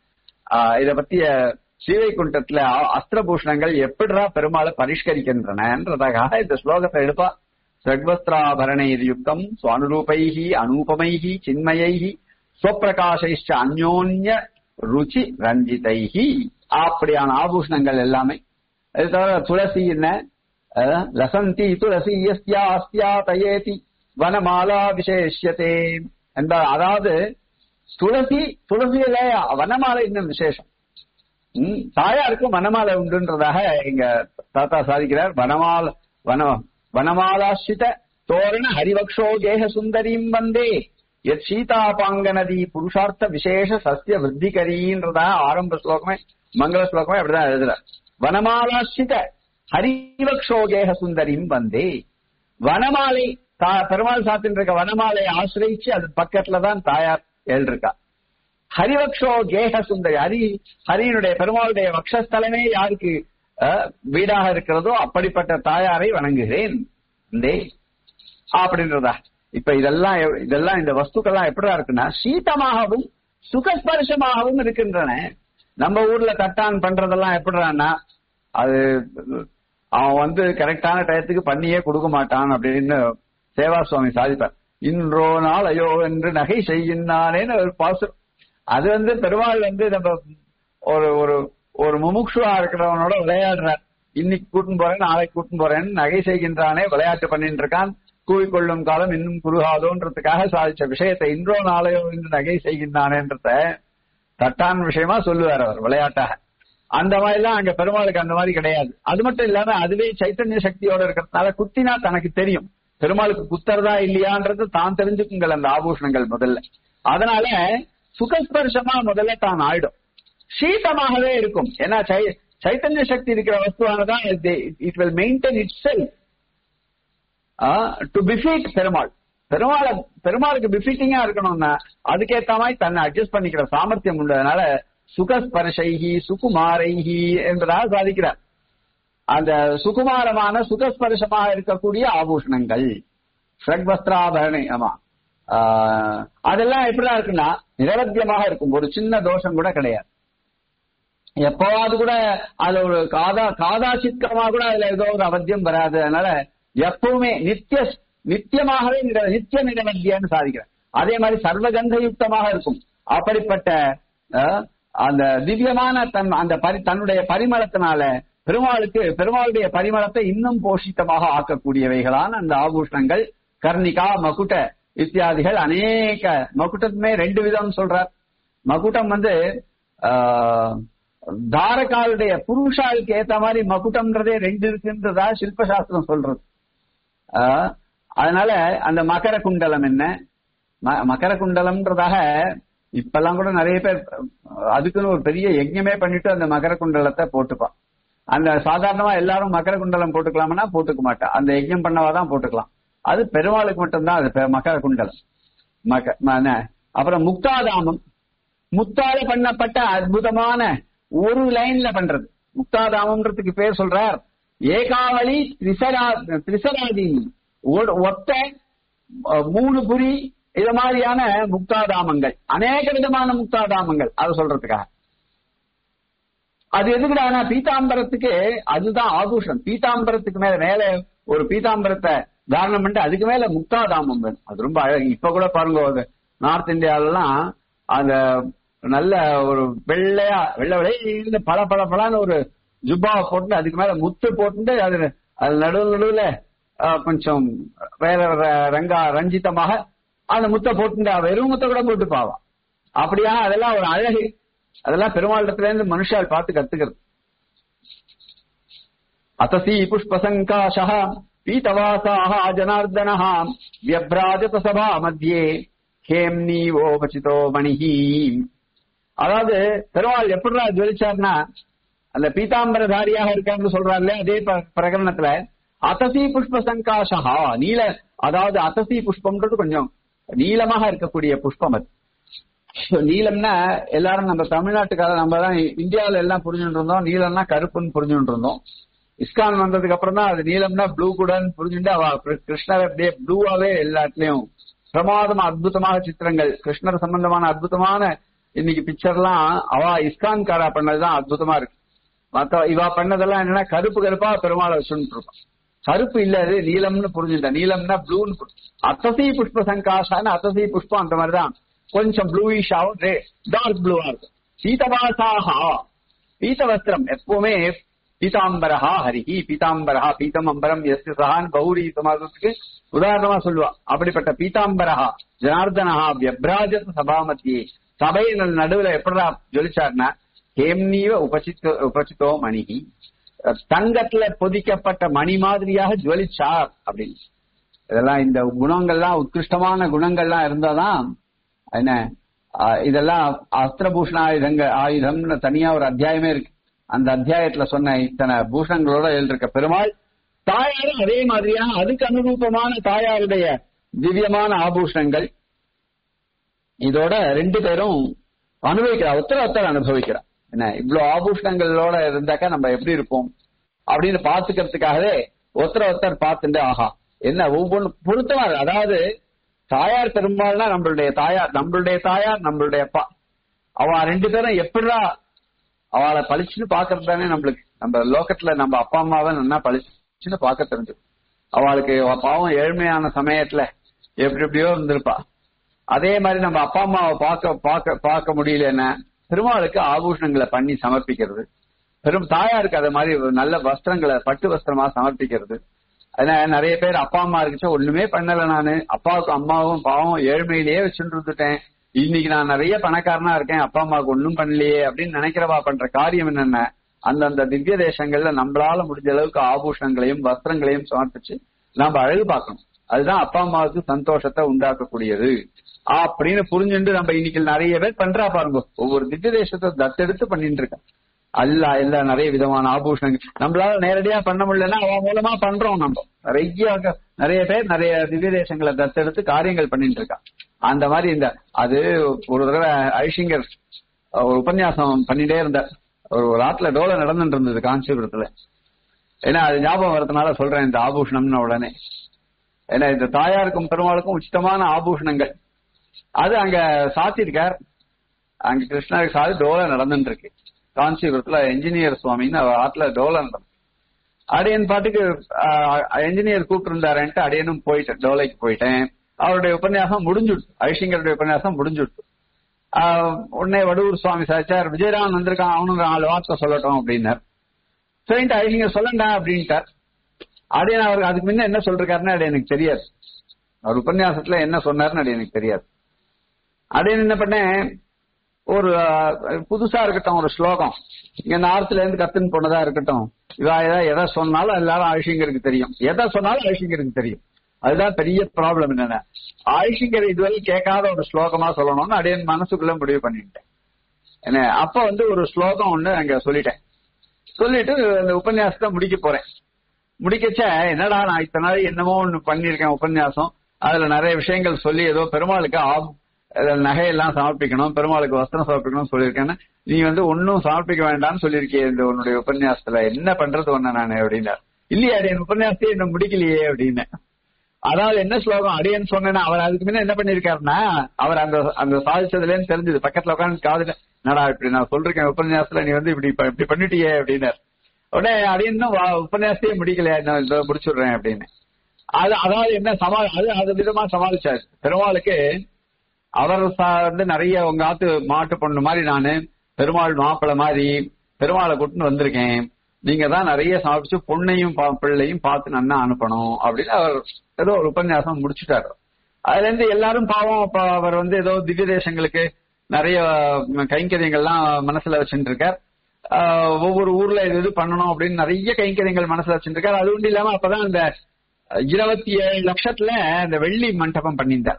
ஆஹ், இத பத்திய ஸ்ரீவைகுண்டத்துல அ- அஸ்திரபூஷணங்கள் எப்படிடா பெருமாளை பரிஷ்கரிக்கின்றனன்றதாக இந்த ஸ்லோகத்தை எடுப்பா சர்வஸ்திராபரணைர் யுக்தம் சுவானுரூபைஹி அனூபமைஹி சின்மயைஹி ஸ்வப்பிரகாசைஷ்ட அந்யோன்ய ருச்சி ரஞ்சிதைஹி அப்படியான ஆபூஷணங்கள் எல்லாமே அது தவிர துளசி என்ன அஹ், லசந்தி துளசி யஸ்யா அஸ்யா தயேதி வனமாலா விசேஷியதே என்ப அதாவது துளசி துளசியில வனமாலை இன்னும் விசேஷம் ம், தாயாருக்கும் வனமாலை உண்டுன்றதாக எங்க தாத்தா சாதிக்கிறார் வனமால வன வனமாலாசித தோரண ஹரிவக்ஷோ தேக சுந்தரீம் வந்தே எத் சீதாபாங்க நதி புருஷார்த்த விசேஷ சஸ்ய விருத்திகரீன்றதா ஆரம்ப ஸ்லோகமே மங்கள ஸ்லோகமே அப்படிதான் எழுதுறார் வனமாலாசித ஹரிவக்ஷோகேக சுந்தரிம் வந்தே வனமாலை தா- பெருமாள் சாத்தின் இருக்க வனமாலை ஆசிரியிச்சு அது பக்கத்துல தான் தாயார் எழுதிருக்கா ஹரிவக்ஷோ கேக சுந்தரி ஹரி ஹரியினுடைய பெருமாளுடைய வக்ஷஸ்தலமே யாருக்கு அஹ், வீடாக இருக்கிறதோ அப்படிப்பட்ட தாயாரை வணங்குகிறேன் இந்தே அப்படின்றதா இப்ப இதெல்லாம் எவ்- இதெல்லாம் இந்த வஸ்துக்கள்லாம் எப்படிடா இருக்குன்னா சீதமாகவும் சுகஸ்பர்ஷமாகவும் இருக்கின்றன நம்ம ஊர்ல தட்டான் பண்றதெல்லாம் எப்படிறான்னா அது அவன் வந்து கரெக்டான டயத்துக்கு பண்ணியே கொடுக்க மாட்டான் அப்படின்னு சேவா சுவாமி சாதிப்பார் இன்றோ நாளையோ என்று நகை செய்யினானேன்னு ஒரு பாசம் அது வந்து பெருமாள் வந்து நம்ம ஒரு ஒரு ஒரு முமுட்சுவா இருக்கிறவனோட விளையாடுறார் இன்னைக்கு கூட்டின்னு போறேன் நாளைக்கு கூட்டின்னு போறேன்னு நகை செய்கின்றானே விளையாட்டு பண்ணிட்டு இருக்கான் கூவிக்கொள்ளும் காலம் இன்னும் குறுகாதோன்றதுக்காக சாதிச்ச விஷயத்தை இன்றோ நாளையோ என்று நகை செய்கின்றானேன்றத தட்டான் விஷயமா சொல்லுவார் அவர் விளையாட்டாக அந்த மாதிரி எல்லாம் அங்க பெருமாளுக்கு அந்த மாதிரி கிடையாது அது மட்டும் இல்லாம அதுவே சைத்தன்ய சக்தியோட இருக்கிறதுனால குத்தினா தனக்கு தெரியும் பெருமாளுக்கு குத்துறதா இல்லையான்றது தான் தெரிஞ்சுக்குங்கள் அந்த ஆபூஷணங்கள் முதல்ல அதனால சுகஸ்பர்ஷமா முதல்ல தான் ஆயிடும் சீதமாகவே இருக்கும் ஏன்னா சை- சைத்தன்ய சக்தி இருக்கிற வஸ்துவானதான் it will maintain itself to befit Perumal பெருமாளை பெருமாளுக்கு பிஃபிட்டிங்கா இருக்கணும்னா அதுக்கேத்த மாதிரி தன்னை அட்ஜஸ்ட் பண்ணிக்கிற சாமர்த்தியம் உள்ளதுனால சுகஸ்பர்ஷைகி சுகுமாரைஹி என்பதாக சாதிக்கிறார் அந்த சுகுமாரமான சுகஸ்பர்ஷமாக இருக்கக்கூடிய ஆபூஷணங்கள் ஷட்வஸ்திராபரணை ஆமா ஆஹ், அதெல்லாம் எப்படிதான் இருக்குன்னா நிரவத்தியமாக இருக்கும் ஒரு சின்ன தோஷம் கூட கிடையாது எப்பவாவது கூட அதுல ஒரு காதா காதா சித்திரமா கூட அதுல ஏதோ ஒரு அவத்தியம் வராது அதனால எப்பவுமே நித்திய நித்தியமாகவே நிர- நித்திய நிரவத்தியன்னு சாதிக்கிறேன் அதே மாதிரி சர்வகந்த யுக்தமாக இருக்கும் அப்படிப்பட்ட அஹ், அந்த திவ்யமான தன் அந்த பரி தன்னுடைய பரிமளத்தினால பெருமாளுக்கு பெருமாளுடைய பரிமளத்தை இன்னும் போஷித்தமாக ஆக்கக்கூடியவைகளான அந்த ஆபூஷணங்கள் கர்ணிகா மகுட இத்தியாதிகள் அநேக மகுட்டத்துமே ரெண்டு விதம் சொல்றார் மகுட்டம் வந்து ஆஹ், தாரகாளுடைய புருஷாளுக்கு ஏத்த மாதிரி மகுட்டம்ன்றதே ரெண்டு இருக்குன்றதா சில்பசாஸ்திரம் சொல்றது ஆஹ், அதனால அந்த மகர குண்டலம் என்ன ம- மகர குண்டலம்ன்றதாக இப்பெல்லாம் கூட நிறைய பேர் அஹ், அதுக்குன்னு ஒரு பெரிய யஜ்ஞமே பண்ணிட்டு அந்த மகர குண்டலத்தை போட்டுப்பான் அந்த சாதாரணமா எல்லாரும் மகர குண்டலம் போட்டுக்கலாம்னா போட்டுக்க மாட்டா அந்த யஜ்ஞம் பண்ணவாதான் போட்டுக்கலாம் அது பெருமாளுக்கு மட்டும்தான் அது பெ- மகர குண்டலம் மக ம- ந- அப்புறம் முக்தாதாமம் முத்தால பண்ணப்பட்ட அற்புதமான ஒரு லைன்ல பண்றது முக்தாதாமம்ன்றதுக்கு பேர் சொல்றார் ஏகாவளி திரிசரா திரிசராதி ஒ- ஒத்த அஹ், மூணு புரி இது மாதிரியான முக்தாதாமங்கள் அநேக விதமான முக்தாதாமங்கள் அது சொல்றதுக்காக அது எதுக்குடானா பீதாம்பரத்துக்கு அதுதான் ஆபூஷம் பீதாம்பரத்துக்கு மேல மேல ஒரு பீதாம்பரத்தை தாரணம் பண்ணிட்டு அதுக்கு மேல முக்தாதாமம் வேணும் அது ரொம்ப அழகு இப்ப கூட பாருங்க அது நார்த் இந்தியாலலாம் அந்த நல்ல ஒரு வெள்ளையா வெள்ளை வெள்ளையில பல பல பலான்னு ஒரு ஜுப்பாவை போட்டு அதுக்கு மேல முத்து போட்டு அது அது நடுவு நடுவுல ஆஹ், கொஞ்சம் வேற வேற ரங்கா ரஞ்சிதமாக அந்த முத்தை போட்டு வெறும் முத்தை கூட போட்டு பாவா அப்படியா அதெல்லாம் ஒரு அழகு அதெல்லாம் பெருமாளிடத்துல இருந்து மனுஷால் பார்த்து கத்துக்கிறது அத்தசி புஷ்பசங்காஷः பீதவாசாः ஜனார்தனः வியப்ராஜத சபா மத்தியே ஹேம்னீவோபசிதோ மணிஹி அதாவது பெருமாள் எப்படிடா ஜொலிச்சார்னா அந்த பீதாம்பரதாரியாக இருக்கான்னு சொல்றாருல்ல அதே ப- பிரகரணத்துல அத்தசி புஷ்ப சங்காஷா நீல அதாவது அத்தசி புஷ்பம்ன்றது கொஞ்சம் நீளமாக இருக்கக்கூடிய புஷ்பம் அது So, நீலம்னா எல்லாரும் நம்ம தமிழ்நாட்டுக்காக நம்ம தான் இந்தியாவில எல்லாம் புரிஞ்சுட்டு இருந்தோம் நீலம்னா கருப்புன்னு புரிஞ்சுட்டு இருந்தோம் இஸ்கான் வந்ததுக்கு அப்புறம் தான் அது நீலம்னா ப்ளூ கூடன்னு புரிஞ்சுட்டு அவ கிரு- கிருஷ்ணர் அப்படியே ப்ளூவாவே எல்லாத்துலயும் பிரமாதமா அற்புதமான சித்திரங்கள் கிருஷ்ணர் சம்பந்தமான அற்புதமான இன்னைக்கு பிக்சர்லாம் அவ இஸ்கான் காரா பண்ணதுதான் அற்புதமா இருக்கு மத்த இவா பண்ணதெல்லாம் என்னன்னா கருப்பு கருப்பா பெருமாளை வச்சுட்டு இருப்பான் கருப்பு இல்ல அது நீலம்னு புரிஞ்சுட்டேன் நீலம்னா ப்ளூன்னு அத்தசி புஷ்ப சங்காசான்னு அத்தசி புஷ்பம் அந்த மாதிரிதான் கொஞ்சம் ப்ளூயிஷாவும் டார்க் ப்ளூவா இருக்கும் பீதவாசாகா பீத வஸ்திரம் எப்பவுமே பீதாம்பரஹா ஹரிஹி பீதாம்பரஹா பீதம் அம்பரம் எஸ் சஹான் பௌரி சமாதத்துக்கு உதாரணமா சொல்லுவா அப்படிப்பட்ட பீதாம்பரஹா ஜனார்தனஹா வியப்ராஜத் சபாமத்தியே சபையின் நடுவுல எப்படா ஜொலிச்சார்னா ஹேம்னீவ உபசித்தோ உபசித்தோ மணிகி தங்கத்துல பொதிக்கப்பட்ட மணி மாதிரியாக ஜுவலிச்சார் அப்படின்னு இதெல்லாம் இந்த குணங்கள்லாம் உத்கிருஷ்டமான குணங்கள்லாம் இருந்தாதான் என்ன ஆஹ் இதெல்லாம் அஸ்திரபூஷண ஆயுதங்க ஆயுதம்னு தனியா ஒரு அத்தியாயமே இருக்கு அந்த அத்தியாயத்துல சொன்ன இத்தனை பூஷணங்களோட எழுதிருக்க பெருமாள் தாயாரும் அதே மாதிரியா அதுக்கு அனுரூபமான தாயாருடைய திவ்யமான ஆபூஷணங்கள் இதோட ரெண்டு பேரும் அனுபவிக்கிறா ஒருத்தர் ஒருத்தர் அனுபவிக்கிறா என்ன இவ்வளவு ஆபூஷணங்களோட இருந்தாக்கா நம்ம எப்படி இருப்போம் அப்படின்னு பாத்துக்கிறதுக்காகவே ஒருத்தர் ஒருத்தர் பார்த்துட்டு ஆஹா என்ன ஒவ்வொன்று பொருத்தமா இருக்கு. அதாவது தாயார் பெரும்பால்னா நம்மளுடைய தாயார் நம்மளுடைய தாயார் நம்மளுடைய அப்பா அவ ரெண்டு பேரும் எப்படிடா அவளை பளிச்சுன்னு பாக்குறது தானே நம்மளுக்கு நம்ம லோகத்துல நம்ம அப்பா அம்மாவை நல்லா பளிச்சுன்னு பார்க்க தெரிஞ்சு அவளுக்கு அவ பாவம் ஏழ்மையான சமயத்துல எப்படி எப்படியோ இருந்திருப்பா அதே மாதிரி நம்ம அப்பா அம்மாவை பார்க்க பார்க்க பார்க்க முடியலன்னா பெருமாளுக்கு ஆபூஷணங்களை பண்ணி சமர்ப்பிக்கிறது பெரும் தாயாருக்கு அது மாதிரி ஒரு நல்ல வஸ்திரங்களை பட்டு வஸ்திரமா சமர்ப்பிக்கிறது அதனால நிறைய பேர் அப்பா அம்மா இருக்குச்சா ஒண்ணுமே பண்ணல நானு அப்பாவுக்கும் அம்மாவும் பாவம் ஏழ்மையிலேயே வச்சுட்டு இருந்துட்டேன் இன்னைக்கு நான் நிறைய பணக்காரனா இருக்கேன் அப்பா அம்மாவுக்கு ஒண்ணும் பண்ணலையே அப்படின்னு நினைக்கிறவா பண்ற காரியம் என்னென்ன அந்தந்த திவ்ய தேசங்கள்ல நம்மளால முடிஞ்ச அளவுக்கு ஆபூஷணங்களையும் வஸ்திரங்களையும் சமர்ப்பிச்சு நாம அழகு பார்க்கணும் அதுதான் அப்பா அம்மாவுக்கு சந்தோஷத்தை உண்டாக்கக்கூடியது அப்படின்னு புரிஞ்சுட்டு நம்ம இன்னைக்கு நிறைய பேர் பண்றா பாருங்க ஒவ்வொரு திவ்ய தேசத்தை தத்தெடுத்து பண்ணிட்டு இருக்கா அல்ல இல்ல நிறைய விதமான ஆபூஷணங்கள் நம்மளால நேரடியா பண்ண முடியலன்னா அவன் மூலமா பண்றோம் நம்ம நிறைய நிறைய பேர் நிறைய திவ்ய தேசங்களை தத்தெடுத்து காரியங்கள் பண்ணிட்டு இருக்கா அந்த மாதிரி இந்த அது ஒரு தடவை ஐஷிங்கர் ஒரு உபன்யாசம் பண்ணிட்டே இருந்தார் ஒரு ஒரு ஆத்துல டோல நடந்துட்டு இருந்தது காஞ்சிபுரத்துல ஏன்னா அது ஞாபகம் வரதுனால சொல்றேன் இந்த ஆபூஷணம்னு உடனே ஏன்னா இந்த தாயாருக்கும் பெருமாளுக்கும் உச்சிதமான ஆபூஷணங்கள் அது அங்க சாத்திருக்கார் அங்க கிருஷ்ணருக்கு சாதி டோல நடந்துட்டு இருக்கு காஞ்சிபுரத்துல என்ஜினியர் சுவாமின்னு அவர் ஆத்துல டோலன் அடியன் பாட்டுக்கு என்ஜினியர் கூப்பிட்டு இருந்தாருன்ட்டு அடியனும் போயிட்டேன் டோலைக்கு போயிட்டேன் அவருடைய உபன்யாசம் முடிஞ்சுடுச்சு ஐஷிங்கருடைய உபன்யாசம் முடிஞ்சுடுச்சு ஆஹ் உடனே வடூர் சுவாமி சாச்சார் விஜயராமன் வந்திருக்கான் அவனும் நாலு வார்த்தை சொல்லட்டும் அப்படின்னார் சரின்ட்டு ஐஷிங்கர் சொல்லண்டா அப்படின்ட்டார் அடியன் அவர் அதுக்கு முன்ன என்ன சொல்றாருன்னு அது எனக்கு தெரியாது அவர் உபன்யாசத்துல என்ன சொன்னாருன்னு அது எனக்கு தெரியாது அடியன் என்ன பண்ணேன் ஒரு ஆஹ், புதுசா இருக்கட்டும் ஒரு ஸ்லோகம் இங்க நார்த்ல இருந்து கத்துன்னு போனதா இருக்கட்டும் இவா ஏதாவது எதை சொன்னாலும் எல்லாரும் ஆயுஷிங்கருக்கு தெரியும் எதை சொன்னாலும் ஆயுஷிங்கருக்கு தெரியும் அதுதான் பெரிய ப்ராப்ளம் என்னன்னா ஆயுஷிங்கர் இதுவரை கேட்காத ஒரு ஸ்லோகமா சொல்லணும்னு அடியன் மனசுக்குள்ள முடிவு பண்ணிட்டேன் என்ன அப்ப வந்து ஒரு ஸ்லோகம் ஒண்ணு அங்க சொல்லிட்டேன் சொல்லிட்டு அந்த உபன்யாசத்தை முடிக்க போறேன் முடிக்கச்ச என்னடா நான் இத்தனை நாள் என்னமோ ஒண்ணு பண்ணிருக்கேன் உபன்யாசம் அதுல நிறைய விஷயங்கள் சொல்லி ஏதோ பெருமாளுக்கு ஆப்- அதுல நகையெல்லாம் சமர்ப்பிக்கணும் பெருமாளுக்கு வஸ்திரம் சமர்ப்பிக்கணும்னு சொல்லியிருக்கேன்னு நீ வந்து ஒன்னும் சமர்ப்பிக்க வேண்டாம்னு சொல்லியிருக்கியே இந்த உன்னுடைய உபன்யாசத்துல என்ன பண்றது ஒண்ணு நானு அப்படின்னா இல்லையா என் உபன்யாசத்தையே இன்னும் முடிக்கலையே அப்படின்னு அதாவது என்ன ஸ்லோகம் அடியன்னு சொன்னேன்னா அவர் அதுக்கு முன்ன என்ன பண்ணிருக்காருன்னா அவர் அந்த அந்த சாதிச்சதுல இருந்து தெரிஞ்சது பக்கத்துல உட்காந்து காதுல என்னடா இப்படி நான் சொல்றேன் உபன்யாசத்துல நீ வந்து இப்படி ப- இப்படி பண்ணிட்டியே அப்படின்னாரு உடனே அடியன்னும் உபன்யாசத்தையே முடிக்கலையா நான் இதோ முடிச்சுடுறேன் அப்படின்னு அது அதாவது என்ன சமா அது அது விதமா சமாளிச்சாரு பெருமாளுக்கு அவர் சா- வந்து நிறைய உங்க ஆத்து மாட்டு பொண்ணு மாதிரி நானு பெருமாள் மாப்பிள்ளை மாதிரி பெருமாளை கூட்டின்னு வந்திருக்கேன் நீங்க தான் நிறைய சமைச்சு பொண்ணையும் பா- பிள்ளையும் பார்த்து நன்னா அனுப்பணும் அப்படின்னு அவர் ஏதோ ஒரு உபன்யாசம் முடிச்சுட்டாரு அதுல இருந்து எல்லாரும் பாவம் அப்ப அவர் வந்து ஏதோ திவ்ய தேசங்களுக்கு நிறைய ம், கைங்கரியங்கள்லாம் மனசுல வச்சுட்டு இருக்கார் ஆஹ், ஒவ்வொரு ஊர்ல இது இது பண்ணணும் அப்படின்னு நிறைய கைங்கரியங்கள் மனசுல வச்சுட்டு இருக்கார் அது ஒன்றும் இல்லாம அப்பதான் இந்த இருபத்தி ஏழு லட்சத்துல இந்த வெள்ளி மண்டபம் பண்ணியிருந்தார்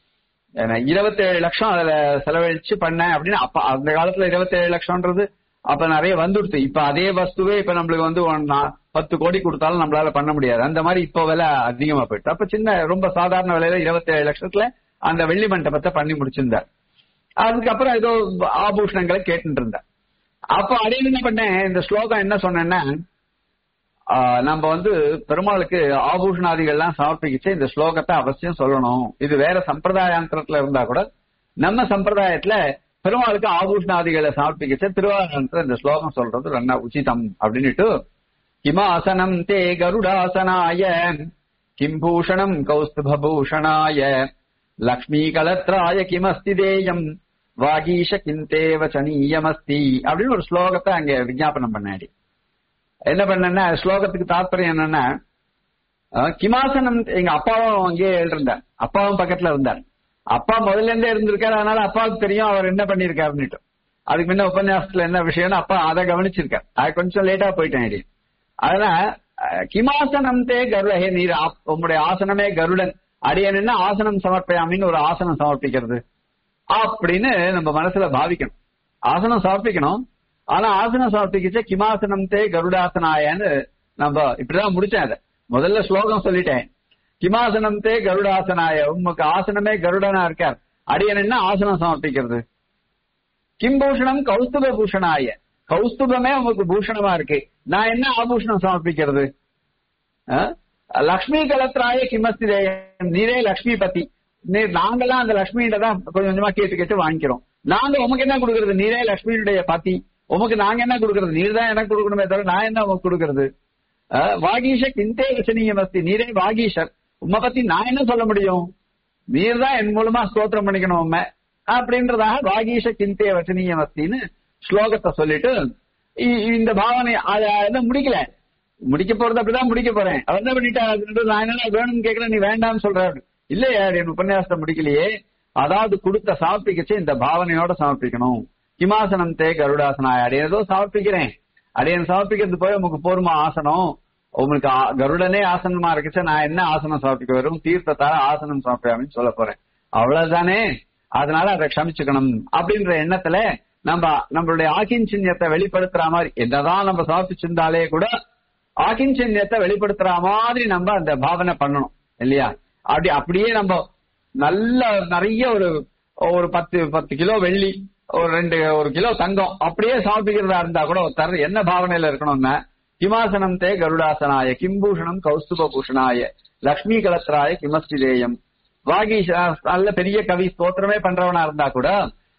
இருபத்தி ஏழு லட்சம் அதுல செலவழிச்சு பண்ணேன் அப்படின்னு அப்ப அந்த காலத்துல இருபத்தி ஏழு லட்சம்ன்றது அப்ப நிறைய வந்துடுது இப்ப அதே வஸ்துவே இப்ப நம்மளுக்கு வந்து ஒரு நா- பத்து கோடி கொடுத்தாலும் நம்மளால பண்ண முடியாது அந்த மாதிரி இப்ப விலை அதிகமா போயிட்டு அப்ப சின்ன ரொம்ப சாதாரண விலையில இருபத்தி ஏழு லட்சத்துல அந்த வெள்ளி மண்டபத்தை பண்ணி முடிச்சிருந்தார் அதுக்கப்புறம் ஏதோ ஆபூஷணங்களை கேட்டுட்டு இருந்தார் அப்ப அடையில என்ன பண்ணேன் இந்த ஸ்லோகம் என்ன சொன்னேன்னா ஆஹ் நம்ம வந்து பெருமாளுக்கு ஆபூஷணாதிகள்லாம் சமர்ப்பிக்கிச்சு இந்த ஸ்லோகத்தை அவசியம் சொல்லணும் இது வேற சம்பிரதாயாந்திரத்துல இருந்தா கூட நம்ம சம்பிரதாயத்துல பெருமாளுக்கு ஆபூஷணாதிகளை சமர்ப்பிக்கிச்சு திருவாரூரத்துல இந்த ஸ்லோகம் சொல்றது ரொம்ப உச்சிதம் அப்படின்னுட்டு கிமாசனம் தே கருடாசனாய கிம்பூஷணம் கௌஸ்துபூஷணாய லக்ஷ்மீகலத்ராய கிமஸ்தி தேயம் வாகீஷ கிந்தே வச்சனீயமஸ்தி அப்படின்னு ஒரு ஸ்லோகத்தை அங்க விஞ்ஞாபனம் பண்ணாடி என்ன பண்ணேன்னா ஸ்லோகத்துக்கு தாற்பயம் என்னன்னா அஹ், கிமாசனம் எங்க அப்பாவும் அங்கேயே இருந்தார் அப்பாவும் பக்கத்துல இருந்தார் அப்பா முதல்ல இருந்தே இருந்திருக்காரு அதனால அப்பாவுக்கு தெரியும் அவர் என்ன பண்ணிருக்காருன்னுட்டு அதுக்கு முன்ன உபன்யாசத்துல என்ன விஷயம்னு அப்பா அதை கவனிச்சிருக்கார் அது கொஞ்சம் லேட்டா போயிட்டேன் இடி அதனால அஹ், கிமாசனம் தே கருடஹே நீர் ஆப்- உம்முடைய ஆசனமே கருடன் அடியன் ஆசனம் சமர்ப்பயாமின்னு ஒரு ஆசனம் சமர்ப்பிக்கிறது அப்படின்னு நம்ம மனசுல பாவிக்கணும் ஆசனம் சமர்ப்பிக்கணும் ஆனா ஆசனம் சமர்ப்பிக்கிச்ச கிமாசனம் தே கருடாசனாயன்னு நம்ம இப்படிதான் முடிச்சேன் அதை முதல்ல ஸ்லோகம் சொல்லிட்டேன் கிமாசனம் தே கருடாசனாய உமக்கு ஆசனமே கருடனா இருக்கார் அடியன் என்ன ஆசனம் சமர்ப்பிக்கிறது கிம்பூஷணம் கௌஸ்துப பூஷணாய கௌஸ்துபமே உமக்கு பூஷணமா இருக்கு நான் என்ன ஆபூஷணம் சமர்ப்பிக்கிறது அஹ்? லக்ஷ்மி கலத்ராய கிமஸ்தி தேயம் நீரே லக்ஷ்மி பத்தி நீர் நாங்கெல்லாம் அந்த லக்ஷ்மியிட்ட தான் கொஞ்சம் கொஞ்சமா கேட்டு கேட்டு வாங்கிக்கிறோம் நாங்க உமக்கு என்ன கொடுக்கறது நீரே லக்ஷ்மியுடைய பத்தி உமக்கு நாங்க என்ன கொடுக்கறது நீர் தான் எனக்கு கொடுக்கணுமே தவிர நான் என்ன உமக்கு கொடுக்கறது அஹ், வாகீஷ கிந்தே வசனீயம் அஸ்தி நீரே வாகீஷர் உம்மை பத்தி நான் என்ன சொல்ல முடியும் நீர் தான் என் மூலமா ஸ்தோத்திரம் பண்ணிக்கணும் உண்மை அப்படின்றதாக வாகீஷ கிந்தே வசனீயம் அஸ்தின்னு ஸ்லோகத்தை சொல்லிட்டு இ- இந்த பாவனை அதை அதை முடிக்கல முடிக்க போறது அப்படிதான் முடிக்க போறேன் அவர் என்ன பண்ணிட்டா அதுன்றது நான் என்ன வேணும்னு கேட்கிறேன் நீ வேண்டாம்னு சொல்றாரு இல்லையா என் உபன்யாசத்தை முடிக்கலையே அதாவது கொடுத்த சமர்ப்பிக்கச்சு இந்த பாவனையோட சமர்ப்பிக்கணும் கிமாசனம் தே கருடாசனாய அடைய ஏதோ சமர்ப்பிக்கிறேன் அடையன் சமர்ப்பிக்கிறது போய் உங்களுக்கு போருமா ஆசனம் உங்களுக்கு ஆ- கருடனே ஆசனமா இருக்குச்சு நான் என்ன ஆசனம் சமர்ப்பிக்க வரும் தீர்த்தத்தால ஆசனம் சமர்ப்பியாமின்னு சொல்ல போறேன் அவ்வளவுதானே அதனால அதை க்ஷமிச்சுக்கணும் அப்படின்ற எண்ணத்துல நம்ம நம்மளுடைய ஆக்கிஞ்சின்யத்தை வெளிப்படுத்துற மாதிரி என்னதான் நம்ம சமர்ப்பிச்சிருந்தாலே கூட ஆக்கிஞ்சன்யத்தை வெளிப்படுத்துற மாதிரி நம்ம அந்த பாவனை பண்ணணும் இல்லையா அப்படி அப்படியே நம்ம நல்ல நிறைய ஒரு ஒரு பத்து பத்து கிலோ வெள்ளி ஒரு ரெண்டு ஒரு கிலோ தங்கம் அப்படியே சமர்ப்பிக்கிறதா இருந்தா கூட ஒருத்தர் என்ன பாவனையில இருக்கணும்னா கிமாசனம் தே கருடாசனாய கிம்பூஷணம் கௌஸ்துப பூஷணாய லக்ஷ்மி கலத்ராய கிமஸ்திதேயம் வாகீஷ நல்ல பெரிய கவி ஸ்தோத்திரமே பண்றவனா இருந்தா கூட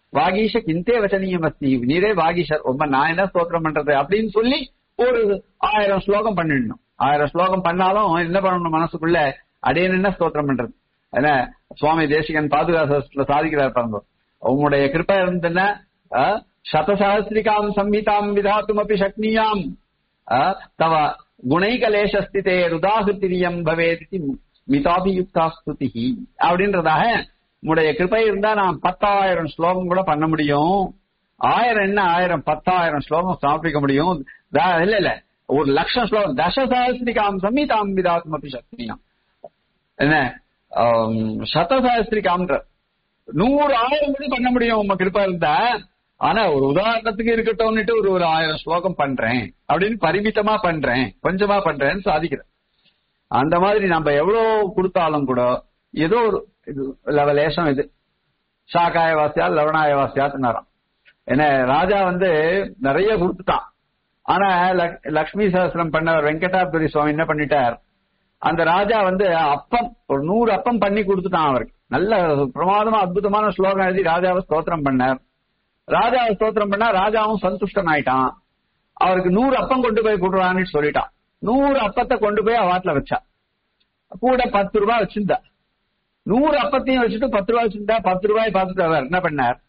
வாகீஷ கிந்தே வச்சனீயம் அஸ்தி நீரே வாகீஷர் ரொம்ப நான் என்ன ஸ்தோத்திரம் பண்றது அப்படின்னு சொல்லி ஒரு ஆயிரம் ஸ்லோகம் பண்ணிடணும் ஆயிரம் ஸ்லோகம் பண்ணாலும் என்ன பண்ணணும் மனசுக்குள்ள அடையன் என்ன ஸ்தோத்திரம் பண்றது ஏன்னா சுவாமி தேசிகன் பாதுகாசத்துல சாதிக்கிறார் பாருங்க உங்களுடைய கிருப்பா இருந்ததுன்னா அஹ், சதசஹசிரிகாம் சம்ஹிதாம் விதாத்தும் அப்படி சக்னியாம் அஹ், தவ குணைகலேஷஸ்திதே ருதாகிருத்திரியம் பவேதி மிதாபியுக்தா ஸ்துதி அப்படின்றதாக உங்களுடைய கிருப்பை இருந்தா நான் பத்தாயிரம் ஸ்லோகம் கூட பண்ண முடியும் ஆயிரம் என்ன ஆயிரம் பத்தாயிரம் ஸ்லோகம் சமர்ப்பிக்க முடியும் தா- இல்ல இல்ல ஒரு லட்சம் ஸ்லோகம் தசசஹசிரிகாம் சம்ஹிதாம் விதாத்தும் அப்படி சக்னியாம் என்ன ஆம், சதசஹசிரிகாம்ன்ற நூறு ஆயிரம் கூட பண்ண முடியும் உங்க கிருப்பா இருந்தா ஆனா ஒரு உதாரணத்துக்கு இருக்கட்டும்னுட்டு ஒரு ஒரு ஆயிரம் ஸ்லோகம் பண்றேன் அப்படின்னு பரிமிதமா பண்றேன் கொஞ்சமா பண்றேன்னு சாதிக்கிறேன் அந்த மாதிரி நம்ம எவ்வளவு கொடுத்தாலும் கூட ஏதோ ஒரு இது லவ- லேசம் இது சாக்காய வாசியா லவணாய வாசியாத்துனாராம் என்ன ராஜா வந்து நிறைய கொடுத்துட்டான் ஆனா லக்- லக்ஷ்மி சஹஸ்ரம் பண்ணவர் வெங்கடாபுரி சுவாமி என்ன பண்ணிட்டார் அந்த ராஜா வந்து அப்பம் ஒரு நூறு அப்பம் பண்ணி கொடுத்துட்டான் அவருக்கு நல்ல பிரமாதமா அற்புதமான ஸ்லோகம் எழுதி ராஜாவை ஸ்தோத்திரம் பண்ணார் ராஜாவை ஸ்தோத்திரம் பண்ணா ராஜாவும் சந்துஷ்டன் ஆயிட்டான் அவருக்கு நூறு அப்பம் கொண்டு போய் கொடுறான்னு சொல்லிட்டான் நூறு அப்பத்தை கொண்டு போய் அவாட்ல வச்சா கூட பத்து ரூபாய் வச்சிருந்தா நூறு அப்பத்தையும் வச்சுட்டு பத்து ரூபாய் வச்சிருந்தா பத்து ரூபாய் பார்த்துட்டு அவர் என்ன பண்ணார்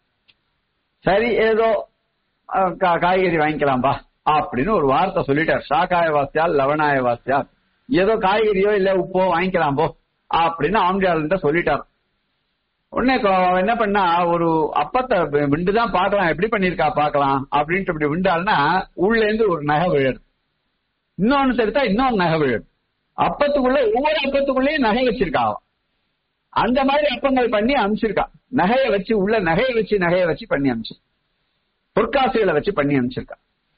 சரி ஏதோ அஹ், கா- காய்கறி வாங்கிக்கலாம்பா அப்படின்னு ஒரு வார்த்தை சொல்லிட்டார் ஷாக்காய வாசியால் லவணாய வாசியால் ஏதோ காய்கறியோ இல்ல உப்போ வாங்கிக்கலாம் போ அப்படின்னு ஆம்ஜால் சொல்லிட்டார் உடனே கொ- அவன் என்ன பண்ணா ஒரு அப்பத்தை வி- விண்டுதான் பார்க்கலாம் எப்படி பண்ணிருக்கா பார்க்கலாம் அப்படின்ட்டு இப்படி விண்டாள்னா உள்ள இருந்து ஒரு நகை விழுது இன்னொன்னு தெரித்தா இன்னொரு நகை விழுது அப்பத்துக்குள்ள ஒவ்வொரு அப்பத்துக்குள்ளேயும் நகை வச்சிருக்கா அவன் அந்த மாதிரி அப்பங்கள் பண்ணி அனுப்பிச்சிருக்கா நகையை வச்சு உள்ள நகையை வச்சு நகையை வச்சு பண்ணி அனுப்பிச்சு பொற்காசுகளை வச்சு பண்ணி அனுப்பிச்சிருக்கா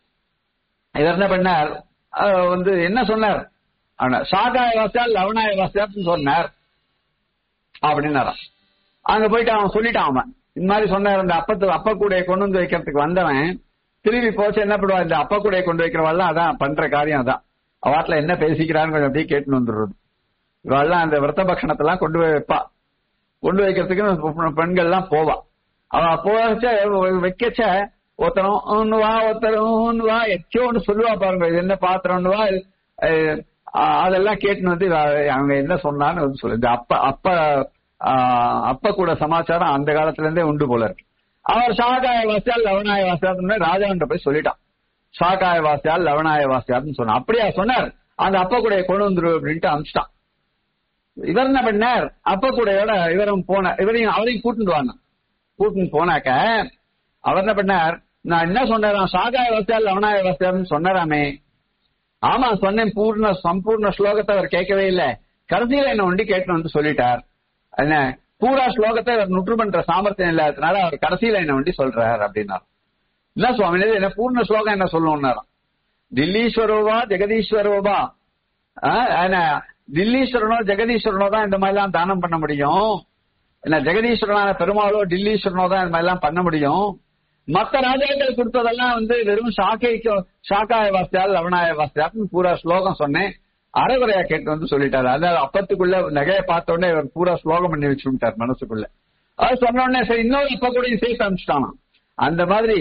இவர் என்ன பண்ணார் அஹ் வந்து என்ன சொன்னார் அவன சாகாய வாசியால் லவணாய வாசியான்னு சொன்னார் அப்படின்னாராம் அங்க போயிட்டு அவன் சொல்லிட்டான் அவன் இந்த மாதிரி சொன்னார் அந்த அப்பத்து அப்ப கூடைய கொண்டு வந்து வைக்கிறதுக்கு வந்தவன் திரும்பி போச்சு என்ன பண்ணுவா இந்த அப்ப கூடைய கொண்டு வைக்கிறவெல்லாம் அதான் பண்ற காரியம் அதான் அவாட்ல என்ன பேசிக்கிறான்னு கொஞ்சம் அப்படியே கேட்டுன்னு வந்துடுறது இவெல்லாம் அந்த விரத பக்ஷணத்தெல்லாம் கொண்டு போய் வைப்பா கொண்டு வைக்கிறதுக்கு பெண்கள் எல்லாம் போவா அவ போச்ச வைக்கச்ச ஒருத்தரும் ஒன்னு வா ஒருத்தரும் ஒன்னு வா எச்சோ ஒன்று சொல்லுவா பாருங்க இது என்ன பாத்திரம்னு வா அஹ், அஹ், அதெல்லாம் கேட்டுன்னு வந்து இவ- அவங்க என்ன சொன்னான்னு வந்து சொல்லு இந்த அப்ப அப்ப ஆஹ், அப்ப கூட சமாச்சாரம் அந்த காலத்துல இருந்தே உண்டு போல இருக்கு அவர் சாகாய வாசியால் லவணாய வாசியாதுன்னு ராஜாவிட்ட போய் சொல்லிட்டான் சாகாய வாசியால் லவணாய வாசியாதுன்னு சொன்னான் அப்படியா சொன்னார் அந்த அப்ப கூட கொண்டு வந்துரு அப்படின்ட்டு அனுப்பிச்சிட்டான் இவர் என்ன பண்ணார் அப்ப கூடையோட இவரும் போன இவரையும் அவரையும் கூட்டிட்டு வாங்க கூட்டின்னு போனாக்க அவர் என்ன பண்ணார் நான் என்ன சொன்னேன் சாகாய வசதியால் லவணாய வசதியால்னு சொன்னாராமே ஆமா சொன்னேன் பூர்ண சம்பூர்ண ஸ்லோகத்தை அவர் கேட்கவே இல்லை கடைசியில என்ன ஒண்டி கேட்டு வந்து சொல்லிட்டார் என்ன பூரா ஸ்லோகத்தை அவர் நுற்று பண்ற சாமர்த்தியம் இல்லாததுனால அவர் கடைசியில என்ன ஒண்டி சொல்றார் அப்படின்னார் என்ன சுவாமி என்ன பூர்ண ஸ்லோகம் என்ன சொல்லணும்னாராம் தில்லீஸ்வரோவா ஜெகதீஸ்வரோவா ஆஹ், என்ன தில்லீஸ்வரனோ ஜெகதீஸ்வரனோ தான் இந்த மாதிரி எல்லாம் தானம் பண்ண முடியும் என்ன ஜெகதீஸ்வரனான பெருமாளோ டில்லீஸ்வரனோ தான் இந்த மாதிரி எல்லாம் பண்ண முடியும் மத்த ராஜாக்கள் கொடுத்ததெல்லாம் வந்து வெறும் ஷாக்கைக்கு ஷாக்காய வாஸ்தியால் லவணாய வாஸ்தியால் பூரா ஸ்லோகம் சொன்னேன் அரைகுறையா கேட்டு வந்து சொல்லிட்டாரு அதாவது அப்பத்துக்குள்ள நகையை பார்த்த உடனே இவர் பூரா ஸ்லோகம் பண்ணி வச்சுட்டார் மனசுக்குள்ள அது சொன்ன உடனே சரி இன்னொரு அப்ப கூட சேர்த்து அனுப்பிச்சிட்டானாம் அந்த மாதிரி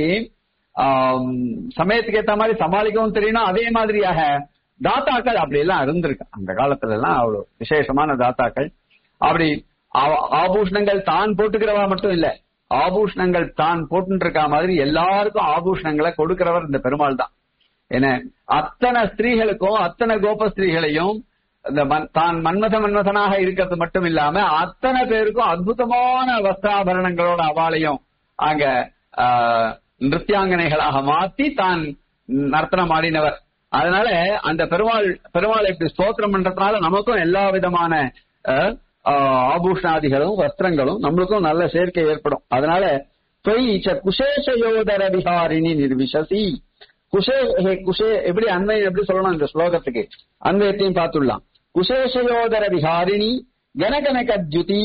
ஆம், சமயத்துக்கு ஏத்த மாதிரி சமாளிக்கவும் தெரியணும் அதே மாதிரியாக தாத்தாக்கள் அப்படி எல்லாம் இருந்திருக்கு அந்த காலத்துல எல்லாம் அவ்வளவு விசேஷமான தாத்தாக்கள் அப்படி ஆ- ஆபூஷணங்கள் தான் போட்டுக்கிறவா மட்டும் இல்ல ஆபூஷணங்கள் தான் போட்டு இருக்க மாதிரி எல்லாருக்கும் ஆபூஷணங்களை கொடுக்கிறவர் இந்த பெருமாள் தான் என்ன அத்தனை ஸ்திரீகளுக்கும் அத்தனை கோப ஸ்திரீகளையும் இந்த மன்- தான் மன்மத மன்மதனாக இருக்கிறது மட்டும் இல்லாம அத்தனை பேருக்கும் அற்புதமான வஸ்திராபரணங்களோட அவாளையும் அங்க ஆஹ், நிருத்தியாங்கனைகளாக மாத்தி தான் நர்த்தனம் ஆடினவர் அதனால அந்த பெருமாள் பெருமாளை இப்படி ஸ்தோத்திரம் பண்றதுனால நமக்கும் எல்லா விதமான அஹ், ஆஹ், ஆபூஷணாதிகளும் வஸ்திரங்களும் நம்மளுக்கும் நல்ல சேர்க்கை ஏற்படும் அதனால தொய் ச குசேஷயோதர விஹாரிணி நிர்விசசி குஷே ஹே, குஷே எப்படி அன்வயம் எப்படி சொல்லணும் இந்த ஸ்லோகத்துக்கு அன்வயத்தையும் பார்த்துடலாம் குசேஷயோதர விஹாரிணி கனகனக ஜுதி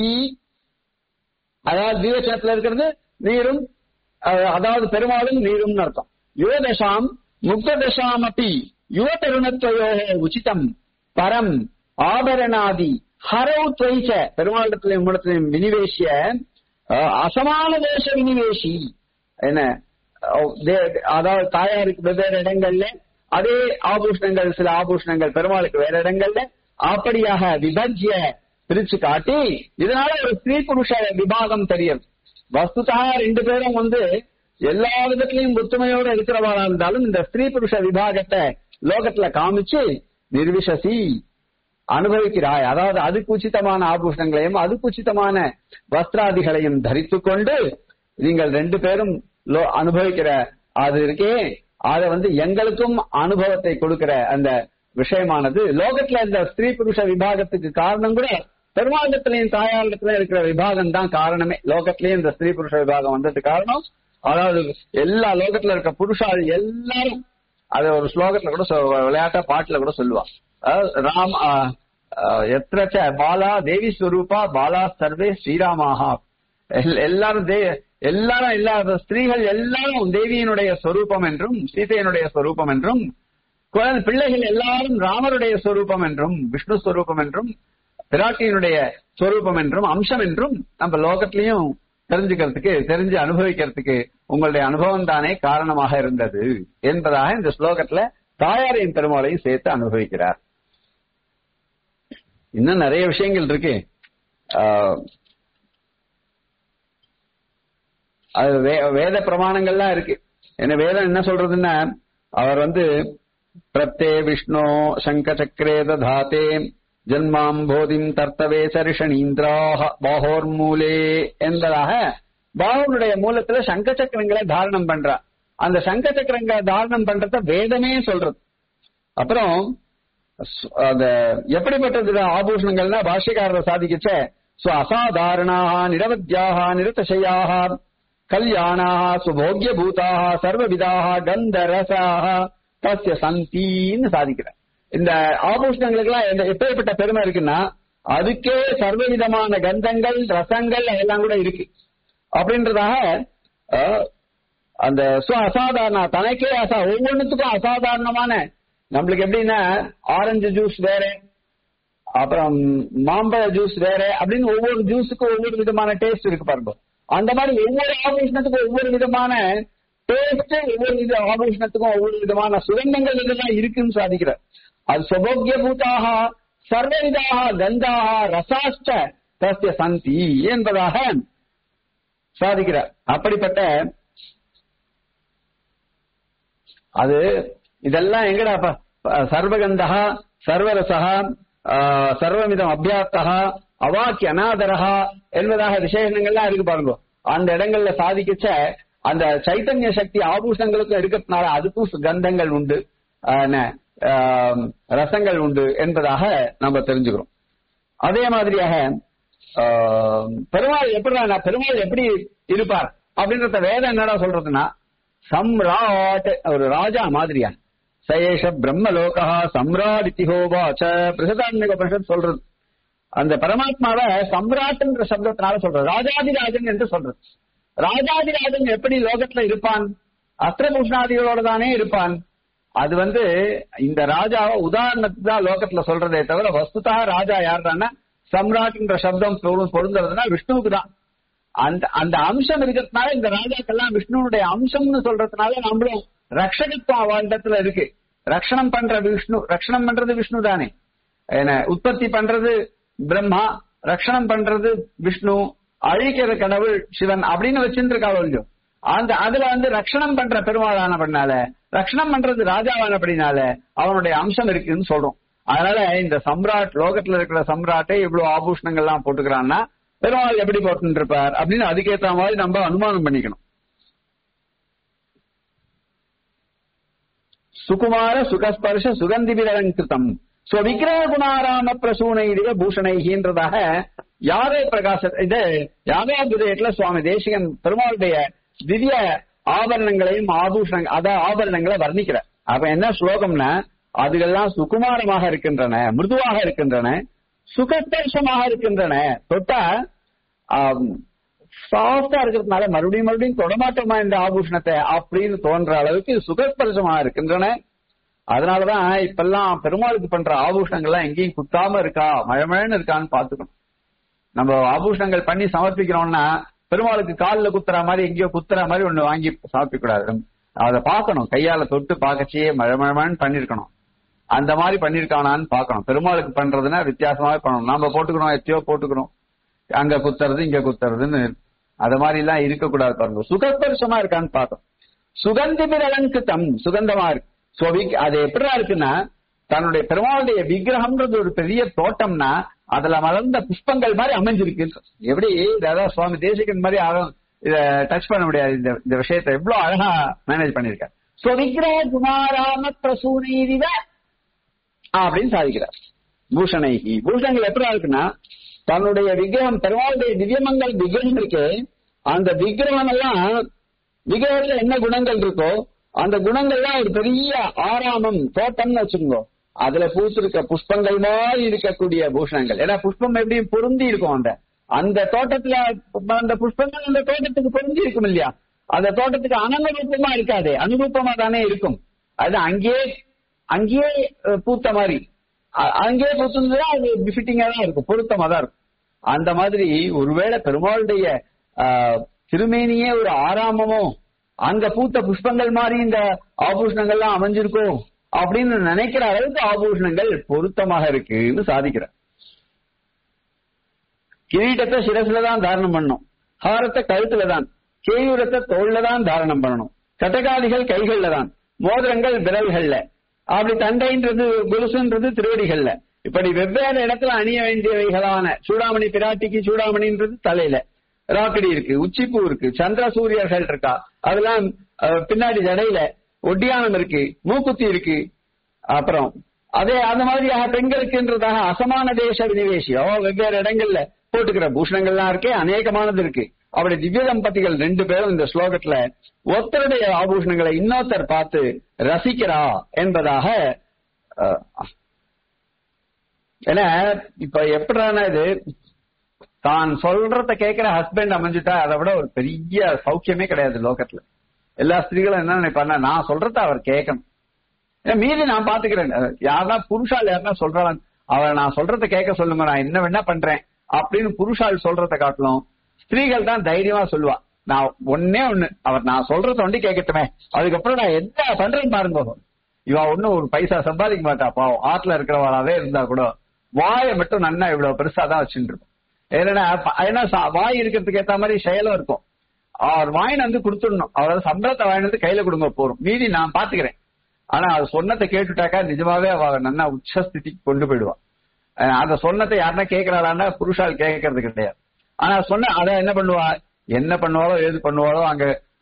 அதாவது தீவச்சனத்துல இருக்கிறது நீரும் அஹ், அதாவது பெருமாளும் நீரும் அர்த்தம் யுவதசாம் முக்ததசாம் அப்படி யுவ தருணத்வயோ உச்சிதம் பரம் ஆபரணாதி ஹரவு துவைச்ச பெருமாளிடத்திலையும் உம்மிடத்திலையும் வினிவேசிய அஹ், அசமான தேச வினிவேஷி என்ன அஹ், தே- அதாவது தாயாருக்கு வெவ்வேறு இடங்கள்ல அதே ஆபூஷணங்கள் சில ஆபூஷணங்கள் பெருமாளுக்கு வேற இடங்கள்ல அப்படியாக விபஜ்ய பிரிச்சு காட்டி இதனால ஒரு ஸ்திரீ புருஷ விபாகம் தெரியும் வஸ்துதா ரெண்டு பேரும் வந்து எல்லா விதத்திலையும் ஒத்துமையோட இருக்கிறவளா இருந்தாலும் இந்த ஸ்திரீ புருஷ விபாகத்தை லோகத்துல காமிச்சு நிர்விசசி அனுபவிக்கிறாய் அதாவது அதுக்கு உச்சிதமான ஆபூஷணங்களையும் அதுக்கு உச்சிதமான வஸ்திராதிகளையும் தரித்துக் கொண்டு நீங்கள் ரெண்டு பேரும் லோ- அனுபவிக்கிற அது இருக்கே அதை வந்து எங்களுக்கும் அனுபவத்தை கொடுக்கிற அந்த விஷயமானது லோகத்துல இந்த ஸ்திரீ புருஷ விபாகத்துக்கு காரணம் கூட பெருமாண்டத்திலையும் தாயாரிடத்திலையும் இருக்கிற விபாகம் தான் காரணமே லோகத்திலயும் இந்த ஸ்திரீ புருஷ விபாகம் வந்தது காரணம் அதாவது எல்லா லோகத்துல இருக்க புருஷால் எல்லாரும் அது ஒரு ஸ்லோகத்துல கூட சொ- விளையாட்டா பாட்டுல கூட சொல்லுவா அதாவது ராம் ஆ, ஆ, எத்திரச்ச பாலா தேவி ஸ்வரூபா பாலா சர்வே ஸ்ரீராமாகா எல்- எல்லாரும் தே எல்லாரும் எல்லா ஸ்திரீகள் எல்லாரும் தேவியினுடைய ஸ்வரூபம் என்றும் சீதையினுடைய ஸ்வரூபம் என்றும் குழந்தை பிள்ளைகள் எல்லாரும் ராமருடைய ஸ்வரூபம் என்றும் விஷ்ணு ஸ்வரூபம் என்றும் பிராட்டியினுடைய ஸ்வரூபம் என்றும் அம்சம் என்றும் நம்ம லோகத்திலையும் தெரிஞ்சுக்கிறதுக்கு தெரிஞ்சு அனுபவிக்கிறதுக்கு உங்களுடைய அனுபவம் தானே காரணமாக இருந்தது என்பதாக இந்த ஸ்லோகத்துல தாயாரின் பெருமாளையும் சேர்த்து அனுபவிக்கிறார் இன்னும் நிறைய விஷயங்கள் இருக்கு ஆஹ், அது வே- வேத பிரமாணங்கள்லாம் இருக்கு என்ன வேதம் என்ன சொல்றதுன்னா அவர் வந்து பிரத்தே விஷ்ணு சங்க சக்கரே ததாத்தே ஜன்மாம் போதிம் தர்த்தவே சரிஷணீந்திராக பாகோர்மூலே என்பதாக பாகவனுடைய மூலத்துல சங்க சக்கரங்களை தாரணம் பண்றா அந்த சங்க சக்கரங்களை தாரணம் பண்றத வேதமே சொல்றது அப்புறம் ஸ்- அந்த எப்படிப்பட்டது ஆபூஷணங்கள்னா பாஷ்யக்காரர் சாதிக்கச்ச சோ அசாதாரணாக நிரவத்யாக நிரதசையாக கல்யாணாக சுபோக்கிய பூதாக சர்வவிதாக கந்த ரசாக தஸ்ய சந்தின்னு சாதிக்கிறார் இந்த ஆபூஷணங்களுக்கெல்லாம் எந்த- எப்பேற்பட்ட பெருமை இருக்குன்னா அதுக்கே சர்வவிதமான கந்தங்கள் ரசங்கள் எல்லாம் கூட இருக்கு அப்படின்றதாக அஹ், அந்த சு- அசாதாரண தனக்கே அசா ஒவ்வொன்றுத்துக்கும் அசாதாரணமான நம்மளுக்கு எப்படின்னா ஆரஞ்சு ஜூஸ் வேற அப்புறம் மாம்பழ ஜூஸ் வேற அப்படின்னு ஒவ்வொரு ஜூஸுக்கும் ஒவ்வொரு விதமான டேஸ்ட் இருக்கு பாருங்க அந்த மாதிரி ஒவ்வொரு ஆபூஷணத்துக்கும் ஒவ்வொரு விதமான டேஸ்ட் ஒவ்வொரு வித ஆபூஷணத்துக்கும் ஒவ்வொரு விதமான சுகந்தங்கள் இதெல்லாம் இருக்குன்னு சாதிக்கிறார் அது சுபோக்கிய பூதாக சர்வவிதாக கந்தாக ரசாஷ்ட தஸ்ய சந்தி என்பதாக சாதிக்கிறார் அப்படிப்பட்ட அது இதெல்லாம் எங்கடா ப- ப- சர்வகந்தகா சர்வரசகா ஆஹ், சர்வமிதம் அபியாத்தகா அவாக்கி அநாதரகா என்பதாக விசேஷங்கள்லாம் இருக்கு பாருங்க அந்த இடங்கள்ல சாதிக்கச்ச அந்த சைத்தன்ய சக்தி ஆபூஷணங்களுக்கும் இருக்கிறதுனால அதுக்கும் சு- கந்தங்கள் உண்டு ஆஹ், என்ன, ஆஹ், ரசங்கள் உண்டு என்பதாக நம்ம தெரிஞ்சுக்கிறோம் அதே மாதிரியாக ஆஹ், பெருமாள் எப்படி பெருமாள் எப்படி இருப்பார் அப்படின்றத வேதம் என்னடா சொல்றதுன்னா சம்ராட் ஒரு ராஜா மாதிரியா சயேஷ பிரம்மலோகா சம்ராட் இத்திஹோவாச்ச பிரசதான்மிக உபனிஷத் சொல்றது அந்த பரமாத்மாவை சம்ராட்ன்ற சப்தத்தினால சொல்றது ராஜாதிராஜன் என்று சொல்றது ராஜாதிராஜன் எப்படி லோகத்துல இருப்பான் அஸ்திரபூஷணாதிகளோட தானே இருப்பான் அது வந்து இந்த ராஜாவை உதாரணத்துக்கு தான் லோகத்துல சொல்றதே தவிர வஸ்துதா ராஜா யாருன்னா சம்ராட்ன்ற சப்தம் பொரு- பொருந்துறதுன்னா விஷ்ணுவுக்கு தான் அந்த அந்த அம்சம் இருக்கிறதுனால இந்த ராஜாக்கெல்லாம் விஷ்ணுனுடைய அம்சம்னு சொல்றதுனால நம்மளும் ரக்ஷகத்துவம் அவளிடத்துல இருக்கு ரக்ஷணம் பண்ற விஷ்ணு ரக்ஷணம் பண்றது விஷ்ணு தானே என்ன உற்பத்தி பண்றது பிரம்மா ரக்ஷணம் பண்றது விஷ்ணு அழிக்கிற கடவுள் சிவன் அப்படின்னு வச்சிருக்காள் இல்லையோ அந்த அதுல வந்து ரக்ஷணம் பண்ற பெருமாளான பண்ணால ரக்ஷணம் பண்றது ராஜாவானபடினால அவனுடைய அம்சம் இருக்குன்னு சொல்றோம் அதனால இந்த சம்ராட் லோகத்துல இருக்கிற சம்ராட்டை இவ்வளவு ஆபூஷணங்கள்லாம் போட்டுக்கிறான்னா பெருமாள் எப்படி போட்டு இருப்பார் அப்படின்னு அதுக்கேத்த மாதிரி நம்ம அனுமானம் பண்ணிக்கணும் சுகுமார சுகஸ்பர்ஷ சுகந்திபிரலங்கிருத்தம் சோ விக்கிரக குணாராம பிரசூனையிலே பூஷணைகின்றதாக யாவே பிரகாச இது யாகாபுதயத்துல சுவாமி தேசிகன் பெருமாளுடைய திவ்ய ஆபரணங்களையும் ஆபூஷண அத ஆபரணங்களை வர்ணிக்கிறார் அப்ப என்ன ஸ்லோகம்னா அதுகெல்லாம் சுகுமாரமாக இருக்கின்றன மிருதுவாக இருக்கின்றன சுகஸ்பர்ஷமாக இருக்கின்றன தொட்டா சாஃப்டா இருக்கிறதுனால மறுபடியும் மறுபடியும் தொடமாட்டோமா இந்த ஆபூஷணத்தை அப்படின்னு தோன்ற அளவுக்கு சுகஸ்பர்சமா இருக்கின்றன அதனாலதான் இப்பெல்லாம் பெருமாளுக்கு பண்ற ஆபூஷணங்கள்லாம் எங்கேயும் குத்தாம இருக்கா மழமழன்னு இருக்கான்னு பாத்துக்கணும் நம்ம ஆபூஷணங்கள் பண்ணி சமர்ப்பிக்கிறோம்னா பெருமாளுக்கு காலில் குத்துற மாதிரி எங்கேயோ குத்துற மாதிரி ஒண்ணு வாங்கி சாப்பிட கூடாது அதை பார்க்கணும் கையால தொட்டு பார்க்கச்சே மழமழமன்னு பண்ணிருக்கணும் அந்த மாதிரி பண்ணிருக்கானான்னு பார்க்கணும் பெருமாளுக்கு பண்றதுன்னா வித்தியாசமாவே பண்ணணும் நாம போட்டுக்கணும் எத்தையோ போட்டுக்கணும் அங்க குத்துறது இங்க குத்துறதுன்னு அது மாதிரி எல்லாம் இருக்கக்கூடாது பாருங்க சுகஸ்பர்ஷமா இருக்கான்னு பார்த்தோம் சுகந்திபிர் அலங்கிருத்தம் சுகந்தமா இருக்கு சோ வி- அது எப்படிடா இருக்குன்னா தன்னுடைய பெருமாளுடைய விக்கிரகம்ன்றது ஒரு பெரிய தோட்டம்னா அதுல மலர்ந்த புஷ்பங்கள் மாதிரி அமைஞ்சிருக்கு எப்படி அதாவது சுவாமி தேசிகன் மாதிரி யாரும் இத டச் பண்ண முடியாது இந்த இந்த விஷயத்தை எவ்வளவு அழகா மேனேஜ் பண்ணிருக்காரு சோ விக்கிரக குமாராம பிரசூனீரிவ அப்படின்னு சாதிக்கிறார் பூஷணைகி பூஷணங்கள் எப்படி இருக்குன்னா தன்னுடைய விக்கிரகம் பெருமாளுடைய திவ்யமங்கள் விக்கிரகம் இருக்கு அந்த விக்கிரகம் எல்லாம் விக்கிரகத்துல என்ன குணங்கள் இருக்கோ அந்த குணங்கள்லாம் ஒரு பெரிய ஆராமம் தோட்டம்னு வச்சுக்கோங்க அதுல பூத்திருக்க புஷ்பங்கள் மாதிரி இருக்கக்கூடிய பூஷணங்கள் ஏன்னா புஷ்பம் எப்படியும் பொருந்தி இருக்கும் அந்த அந்த தோட்டத்துல அந்த புஷ்பங்கள் அந்த தோட்டத்துக்கு பொருந்தி இருக்கும் இல்லையா அந்த தோட்டத்துக்கு அனனுரூபமா இருக்காது அனுரூபமா தானே இருக்கும் அது அங்கேயே அங்கேயே அஹ், பூத்த மாதிரி அ- அங்கேயே பூத்துனா அது பிஃபிட்டிங்கா தான் இருக்கும் பொருத்தமா தான் இருக்கும் அந்த மாதிரி ஒருவேளை பெருமாளுடைய ஆஹ், திருமேனியே ஒரு ஆராமமோ அங்க பூத்த புஷ்பங்கள் மாதிரி இந்த ஆபூஷணங்கள்லாம் அமைஞ்சிருக்கும் அப்படின்னு நினைக்கிற அளவுக்கு ஆபூஷணங்கள் பொருத்தமாக இருக்குன்னு சாதிக்கிறார் கிரீட்டத்தை சிரசுல தான் தாரணம் பண்ணணும் ஹாரத்தை கழுத்துல தான் கேயூரத்தை தோல்ல தான் தாரணம் பண்ணணும் கட்டகாலிகள் கைகள்ல தான் மோதிரங்கள் விரல்கள்ல அப்படி தண்டைன்றது கொலுசுன்றது திருவடிகள்ல இப்படி வெவ்வேறு இடத்துல அணிய வேண்டியவைகளான சூடாமணி பிராட்டிக்கு சூடாமணின்றது தலையில ராக்கடி இருக்கு உச்சிப்பூ இருக்கு சந்திர சூரியர்கள் இருக்கா அதெல்லாம் அஹ், பின்னாடி ஜடையில ஒட்டியானம் இருக்கு மூக்குத்தி இருக்கு அப்புறம் அதே அந்த மாதிரியாக பெண்களுக்குன்றதாக அசமான தேச வினிவேசியோ வெவ்வேறு இடங்கள்ல போட்டுக்கிற பூஷணங்கள்லாம் இருக்கே அநேகமானது இருக்கு அப்படி திவ்ய தம்பதிகள் ரெண்டு பேரும் இந்த ஸ்லோகத்துல ஒருத்தருடைய ஆபூஷணங்களை இன்னொருத்தர் பார்த்து ரசிக்கிறா என்பதாக அஹ், ஏன்னா இப்ப எப்படினா இது தான் சொல்றத கேட்கிற ஹஸ்பண்ட் அமைஞ்சுட்டா அதை விட ஒரு பெரிய சௌக்கியமே கிடையாது லோகத்துல எல்லா ஸ்திரீகளும் என்ன நினைப்பாருன்னா நான் சொல்றத அவர் கேட்கணும் ஏன் மீதி நான் பாத்துக்கிறேன் யாரா புருஷால் யாருன்னா சொல்றாள் அவள் நான் சொல்றத கேட்க சொல்லுங்க நான் என்ன வேணா பண்றேன் அப்படின்னு புருஷால் சொல்றத காட்டிலும் ஸ்திரீகள் தான் தைரியமா சொல்லுவா நான் ஒன்னே ஒண்ணு அவர் நான் சொல்றத ஒண்டி கேட்கட்டுமே அதுக்கப்புறம் நான் என்ன பண்றேன்னு பாருங்க இவ ஒண்ணும் ஒரு பைசா சம்பாதிக்க மாட்டா பாவம் ஆத்துல இருக்கிறவாளாவே இருந்தா கூட வாயை மட்டும் நன்னா இவ்வளவு பெருசா தான் வச்சுட்டு இருக்கும் ஏன்னா ப- ஏன்னா சா- வாய் இருக்கிறதுக்கு ஏத்த மாதிரி செயலும் இருக்கும் அவர் வாயின் வந்து கொடுத்துடணும் அவர் சம்பளத்தை வாயின் வந்து கையில கொடுங்க போறோம் மீதி நான் பாத்துக்கிறேன் ஆனா அது சொன்னதை கேட்டுட்டாக்கா நிஜமாவே அவ நன்னா உச்சஸ்திதிக்கு கொண்டு போயிடுவா அஹ் அந்த சொன்னதை யாருன்னா கேட்கிறாளான்னா புருஷால் கேட்கறது கிடையாது ஆனா சொன்ன அத என்ன பண்ணுவா என்ன பண்ணுவாளோ ஏது பண்ணுவாளோ அங்க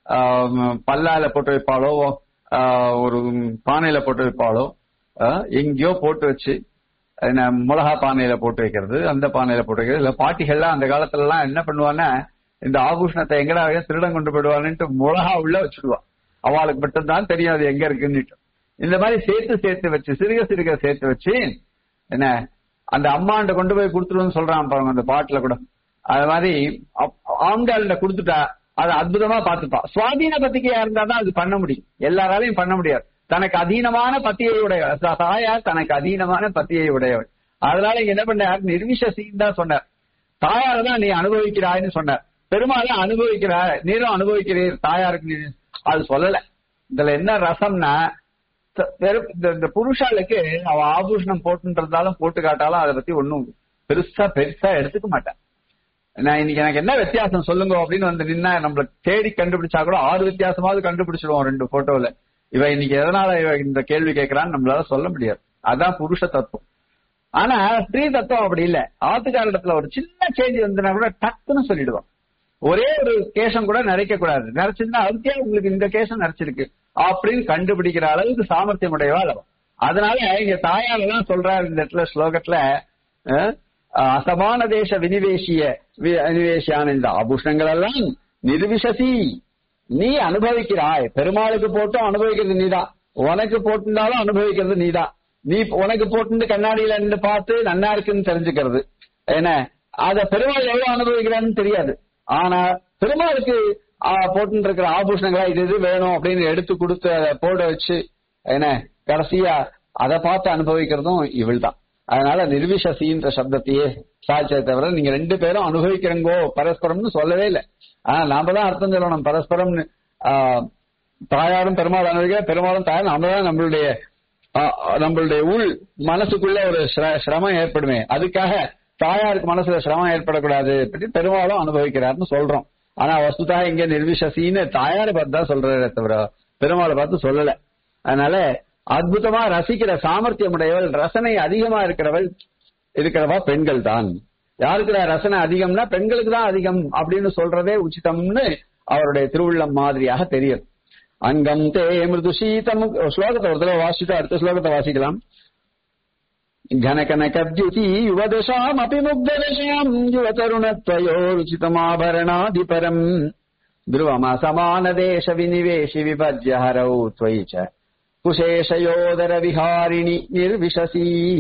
ஆஹ், பல்லால போட்டு வைப்பாளோ ஆஹ், ஒரு பானையில போட்டு வைப்பாளோ ஆஹ், எங்கேயோ போட்டு வச்சு என்ன மிளகா பானையில போட்டு வைக்கிறது அந்த பானையில போட்டு வைக்கிறது இல்ல பாட்டிகள்லாம் அந்த காலத்துல எல்லாம் என்ன பண்ணுவான்னா இந்த ஆபூஷணத்தை எங்கடா வைக்க திருடன் கொண்டு போயிடுவான்னுட்டு மிளகா உள்ள வச்சுடுவா அவளுக்கு மட்டும்தான் தெரியும் அது எங்க இருக்குன்னுட்டு இந்த மாதிரி சேர்த்து சேர்த்து வச்சு சிறுக சிறுக சேர்த்து வச்சு என்ன அந்த அம்மாண்ட கொண்டு போய் கொடுத்துருன்னு சொல்றான் பாருங்க அந்த பாட்டுல கூட அது மாதிரி ஆம்கால்கிட்ட கொடுத்துட்டா அதை அற்புதமா பார்த்துப்பா சுவாதீன பத்திரிகையா இருந்தா தான் அது பண்ண முடியும் எல்லாராலையும் பண்ண முடியாது தனக்கு அதீனமான பத்தியை உடையவர் ச- தாயார் தனக்கு அதீனமான பத்தியை உடையவர் அதனால இங்க என்ன பண்ணார் நிர்விஷசின்னு தான் சொன்னார் தாயாரை தான் நீ அனுபவிக்கிறாய்ன்னு சொன்னார் பெருமாளை அனுபவிக்கிறார் நீரும் அனுபவிக்கிறீர் தாயாருக்கு நீ அது சொல்லல இதுல என்ன ரசம்னா த- வெறும் இந்த இந்த புருஷாளுக்கு அவ ஆபூஷணம் போட்டுன்றதாலும் போட்டு காட்டாலும் அதை பத்தி ஒண்ணும் பெருசா பெருசா எடுத்துக்க மாட்டான் நான் இன்னைக்கு எனக்கு என்ன வித்தியாசம் சொல்லுங்க அப்படின்னு வந்து நின்னா நம்மள தேடி கண்டுபிடிச்சா கூட ஆறு வித்தியாசமாவது கண்டுபிடிச்சிடுவோம் ரெண்டு போட்டோல இவ இன்னைக்கு எதனால இவ இந்த கேள்வி கேட்கறான்னு நம்மளால சொல்ல முடியாது அதான் புருஷ தத்துவம் ஆனா ஸ்திரீ தத்துவம் அப்படி இல்ல ஆத்துக்காரிடத்துல ஒரு சின்ன சேஞ்ச் வந்துனா கூட டக்குன்னு சொல்லிடுவோம் ஒரே ஒரு கேசம் கூட நிறைக்க கூடாது நிறைச்சிருந்தா அதுக்கே உங்களுக்கு இந்த கேசம் நிறைச்சிருக்கு அப்படின்னு கண்டுபிடிக்கிற அளவுக்கு சாமர்த்தியம் உடையவா அல்லவா அதனால இங்க தாயாரெல்லாம் சொல்றாரு இந்த இடத்துல ஸ்லோகத்துல அஹ், அசமான தேச வினிவேசிய வி- வினிவேசியான இந்த ஆபூஷணங்கள் எல்லாம் நிர்விசசி நீ அனுபவிக்கிறாய் பெருமாளுக்கு போட்டும் அனுபவிக்கிறது நீதான் உனக்கு போட்டிருந்தாலும் அனுபவிக்கிறது நீதான் நீ உனக்கு போட்டு கண்ணாடியில நின்று பார்த்து நன்னா இருக்குன்னு தெரிஞ்சுக்கிறது என்ன அத பெருமாள் எவ்வளவு அனுபவிக்கிறான்னு தெரியாது ஆனா பெருமாளுக்கு போட்டு இருக்கிற ஆபூஷணங்களா இது இது வேணும் அப்படின்னு எடுத்து கொடுத்து அதை போட வச்சு என்ன கடைசியா அதை பார்த்து அனுபவிக்கிறதும் இவள் தான் அதனால நிர்விசசின்ற சப்தத்தையே சாட்சியை தவிர நீங்க ரெண்டு பேரும் அனுபவிக்கிறங்கோ பரஸ்பரம்னு சொல்லவே இல்லை ஆனா நாம தான் அர்த்தம் சொல்லணும் பரஸ்பரம்னு ஆஹ், தாயாரும் பெருமாள் அனுபவிக்கிற பெருமாளும் தாயார் நாம தான் நம்மளுடைய ஆஹ், நம்மளுடைய உள் மனசுக்குள்ள ஒரு சிர- சிரமம் ஏற்படுமே அதுக்காக தாயாருக்கு மனசுல சிரமம் ஏற்படக்கூடாது பற்றி பெருமாளும் அனுபவிக்கிறார்னு சொல்றோம் ஆனா வஸ்துதா இங்க நிர்விசசின்னு தாயாரை பார்த்து தான் சொல்றதே தவிர பெருமாளை பார்த்து சொல்லல அதனால அற்புதமா ரசிக்கிற சாமர்த்தியம் உடையவள் ரசனை அதிகமா இருக்கிறவள் இருக்கிறவா பெண்கள் தான் யாருக்கு ரசனை அதிகம்னா பெண்களுக்கு தான் அதிகம் அப்படின்னு சொல்றதே உச்சிதம்னு அவருடைய திருவுள்ளம் மாதிரியாக தெரியும் அங்கம் தே மிருது சீதம் ஸ்லோகத்தை ஒரு தடவை வாசிச்சுட்டு அடுத்த ஸ்லோகத்தை வாசிக்கலாம் घनकनकद्युति युवदशामपि मुग्धदशाम् युवतरुणत्वयोरुचितमाभरणाधिपरम् ध्रुवमसमानदेशविनिवेशि विभज्य हरौ त्वयि च குசேஷயோதரவிஹாரிணி நிர்விசசி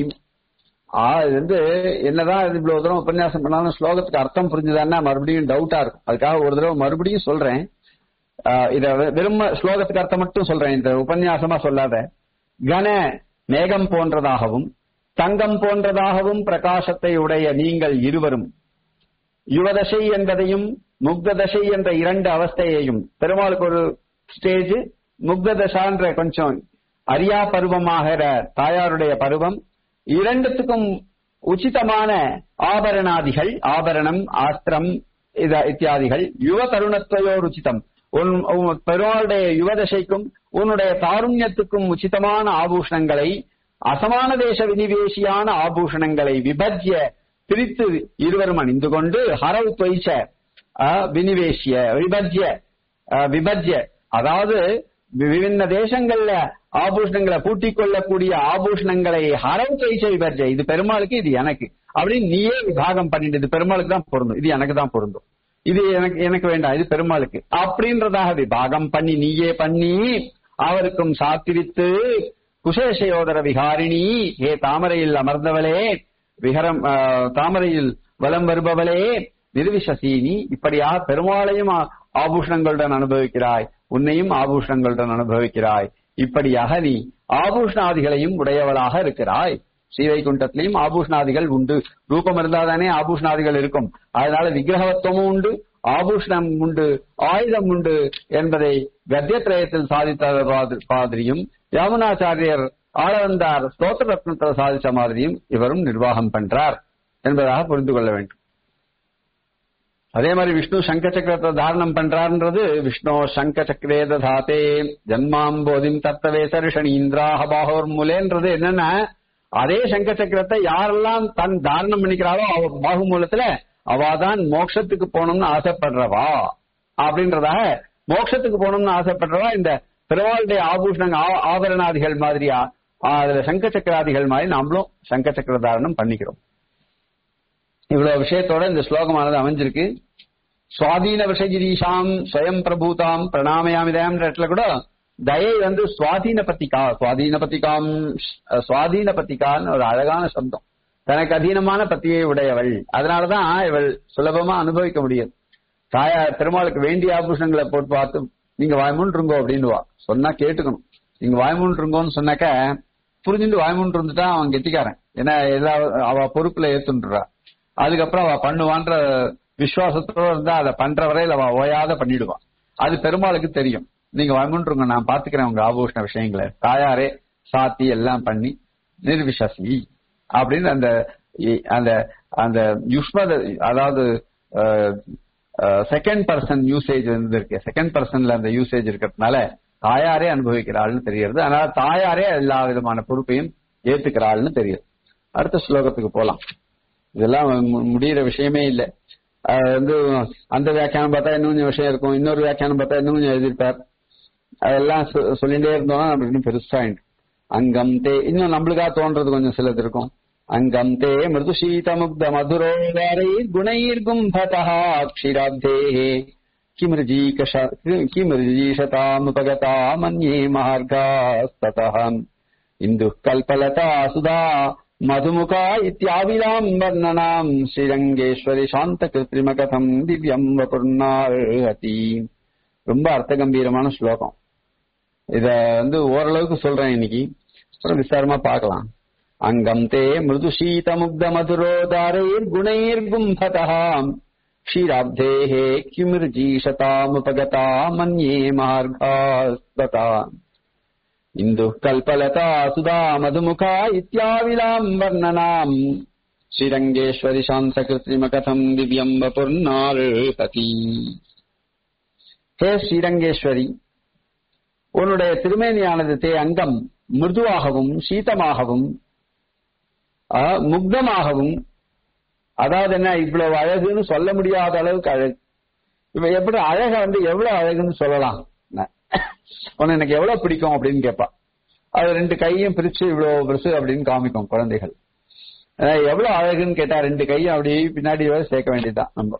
ஆ இது வந்து என்னதான் இது இவ்வளவு தூரம் உபன்யாசம் பண்ணாலும் ஸ்லோகத்துக்கு அர்த்தம் புரிஞ்சுதான்னா மறுபடியும் டவுட்டா இருக்கும் அதுக்காக ஒரு தடவை மறுபடியும் சொல்றேன் ஆ, இத வெ- வெறும் ஸ்லோகத்துக்கு அர்த்தம் மட்டும் சொல்றேன் இந்த உபன்யாசமா சொல்லாத கன மேகம் போன்றதாகவும் தங்கம் போன்றதாகவும் பிரகாசத்தை உடைய நீங்கள் இருவரும் யுவதசை என்பதையும் முக்ததசை என்ற இரண்டு அவஸ்தையையும் பெருமாளுக்கு ஒரு ஸ்டேஜ் முக்ததசான்ற கொஞ்சம் அரியா பருவமாகிற தாயாருடைய பருவம் இரண்டுத்துக்கும் உச்சிதமான ஆபரணாதிகள் ஆபரணம் ஆஸ்திரம் இத இத்தியாதிகள் யுவ தருணத்துவயோர் உச்சிதம் உன் உன் பெருமாளுடைய யுவதசைக்கும் உன்னுடைய தாருண்யத்துக்கும் உச்சிதமான ஆபூஷணங்களை அசமான தேச வினிவேசியான ஆபூஷணங்களை விபஜ்ய பிரித்து இருவரும் அணிந்து கொண்டு ஹரவு தொய்ச்ச அஹ், வினிவேசிய விபஜ்ய அஹ், விபஜ்ய அதாவது வி- விபின்ன தேசங்கள்ல ஆபூஷணங்களை பூட்டிக் கொள்ளக்கூடிய ஆபூஷணங்களை ஹரவு தொய்ச்ச விபஜ்ய இது பெருமாளுக்கு இது எனக்கு அப்படின்னு நீயே விபாகம் பண்ணிட்டு இது பெருமாளுக்கு தான் பொருந்தும் இது எனக்கு தான் பொருந்தும் இது எனக்கு எனக்கு வேண்டாம் இது பெருமாளுக்கு அப்படின்றதாக விபாகம் பண்ணி நீயே பண்ணி அவருக்கும் சாத்திரித்து குசேஷயோதர விகாரிணி ஏ தாமரையில் அமர்ந்தவளே விஹரம் ஆ, தாமரையில் வலம் வருபவளே நிர்விசசீனி இப்படியாக பெருமாளையும் ஆ- ஆபூஷணங்களுடன் அனுபவிக்கிறாய் உன்னையும் ஆபூஷணங்களுடன் அனுபவிக்கிறாய் இப்படியாக நீ ஆபூஷணாதிகளையும் உடையவளாக இருக்கிறாய் ஸ்ரீவைகுண்டத்திலையும் ஆபூஷணாதிகள் உண்டு ரூபம் இருந்தாதானே ஆபூஷணாதிகள் இருக்கும் அதனால விக்கிரகத்துவமும் உண்டு ஆபூஷணம் உண்டு ஆயுதம் உண்டு என்பதை கத்தியத்திரயத்தில் சாதித்த பாதி- மாதிரியும் யாமுனாச்சாரியர் ஆளவந்தார் ஸ்தோத்திர ரத்னத்தில் சாதித்த மாதிரியும் இவரும் நிர்வாகம் பண்றார் என்பதாக புரிந்து கொள்ள வேண்டும் அதே மாதிரி விஷ்ணு சங்க சக்கரத்தை தாரணம் பண்றார்ன்றது விஷ்ணு சங்க சக்கரே ததாத்தே ஜன்மாம்போதிம் தத்தவே சரிஷணி இந்திராக பாகோர் மூலேன்றது என்னன்னா அதே சங்க சக்கரத்தை யாரெல்லாம் தன் தாரணம் பண்ணிக்கிறாரோ அவ பாகு மூலத்துல அவாதான் மோட்சத்துக்கு போகணும்னு ஆசைப்படுறவா அப்படின்றதாக மோட்சத்துக்கு போகணும்னு ஆசைப்படுறவா இந்த பெருமாளுடைய ஆபூஷணங்க ஆ- ஆபரணாதிகள் மாதிரியா ஆ, அதுல சங்க சக்கராதிகள் மாதிரி நாமளும் சங்க சக்கர தாரணம் பண்ணிக்கிறோம் இவ்வளவு விஷயத்தோட இந்த ஸ்லோகமானது அமைஞ்சிருக்கு சுவாதீன விஷகிரீஷாம் ஸ்வயம் பிரபூதாம் பிரணாமயாமிதயம்ன்ற இடத்துல கூட தயை வந்து சுவாதீன பத்திகா சுவாதீன பத்திகாம் அஹ், சுவாதீன பத்திகான்னு ஒரு அழகான சப்தம் தனக்கு அதீனமான பத்தியை உடையவள் அதனாலதான் இவள் சுலபமா அனுபவிக்க முடியும் தாயா பெருமாளுக்கு வேண்டிய ஆபூஷணங்களை போட்டு பார்த்து நீங்க வாய்மூன்றுங்கோ அப்படின்னுவா சொன்னா கேட்டுக்கணும் நீங்க வாய்மூன்றுங்கோன்னு சொன்னாக்க புரிஞ்சுட்டு வாய்மூன்று இருந்துட்டா அவன் கெட்டிக்காரன் ஏன்னா எல்லா அவ பொறுப்புல ஏத்துன்றா அதுக்கப்புறம் அவ பண்ணுவான்ற விசுவாசத்தோட இருந்தா அதை பண்ற வரையில அவ ஓயாத பண்ணிடுவான் அது பெருமாளுக்கு தெரியும் நீங்க வாய்மூன்றுங்க நான் பாத்துக்கிறேன் உங்க ஆபூஷண விஷயங்களை தாயாரே சாத்தி எல்லாம் பண்ணி நிர்விசசி அப்படின்னு அந்த இ- அந்த அந்த யுஷ்மத அதாவது செகண்ட் பர்சன் யூசேஜ் வந்து இருக்கு செகண்ட் பர்சன்ல அந்த யூசேஜ் இருக்கிறதுனால தாயாரே அனுபவிக்கிறாள்னு தெரியுது அதனால தாயாரே எல்லா விதமான பொறுப்பையும் ஏத்துக்கிறாள்னு தெரியுது அடுத்த ஸ்லோகத்துக்கு போலாம் இதெல்லாம் மு- முடியிற விஷயமே இல்லை அது வந்து அந்த வியாக்கியானம் பார்த்தா இன்னும் கொஞ்சம் விஷயம் இருக்கும் இன்னொரு வியாக்கியானம் பார்த்தா இன்னும் கொஞ்சம் எழுதியிருப்பார் அதெல்லாம் சொ- சொல்லிட்டே இருந்தோம்னா நம்ம இன்னும் பெருசாயிடும் அங்கம் தே இன்னும் நம்மளுக்கா தோன்றது கொஞ்சம் சிலது இருக்கும் அங்கம் தே மிருது சீத முக்த மதுரோரை குணைர் கும்பதா அக்ஷிராப்தே கிமிருஜீகஷ கிமிருஜீஷதாமுபகதா மன்யே மார்காஸ்ததஹம் இந்து கல்பலதா சுதா மதுமுகா இத்தியாவிலாம் வர்ணனாம் ஸ்ரீரங்கேஸ்வரி சாந்த கிருத்ரிம கதம் திவ்யம் வபுர்ணார்ஹதி ரொம்ப அர்த்த கம்பீரமான ஸ்லோகம் இத வந்து ஓரளவுக்கு சொல்றேன் இன்னைக்கு அப்புறம் விசாரமா பார்க்கலாம் அங்கம் தே மிருது சீத முக்த மதுரோதாரைர் குணைர் கும்பதா க்ஷீராப்தேஹே கிமிருஜீஷதாமுபகதா மன்யே மார்காஸ்ததா இந்து கல்பலதா சுதா மதுமுகா இத்தியாவிலாம் வர்ணனாம் ஸ்ரீரங்கேஸ்வரி சாந்த கிருத்ரிம கதம் திவ்யம் வபுர்நார்ஹதி ஹே ஸ்ரீரங்கேஸ்வரி உன்னுடைய திருமேனியானது தே அங்கம் மிருதுவாகவும் சீதமாகவும் முக்தமாகவும் அதாவது என்ன இவ்வளவு அழகுன்னு சொல்ல முடியாத அளவுக்கு அழகு இப்ப எப்படி அழக வந்து எவ்வளவு அழகுன்னு சொல்லலாம் உன்னை எனக்கு எவ்வளவு பிடிக்கும் அப்படின்னு கேட்பா அது ரெண்டு கையும் பிரிச்சு இவ்வளவு பெருசு அப்படின்னு காமிக்கும் குழந்தைகள் எவ்வளவு அழகுன்னு கேட்டா ரெண்டு கையும் அப்படி பின்னாடி சேர்க்க வேண்டியதுதான் நம்ம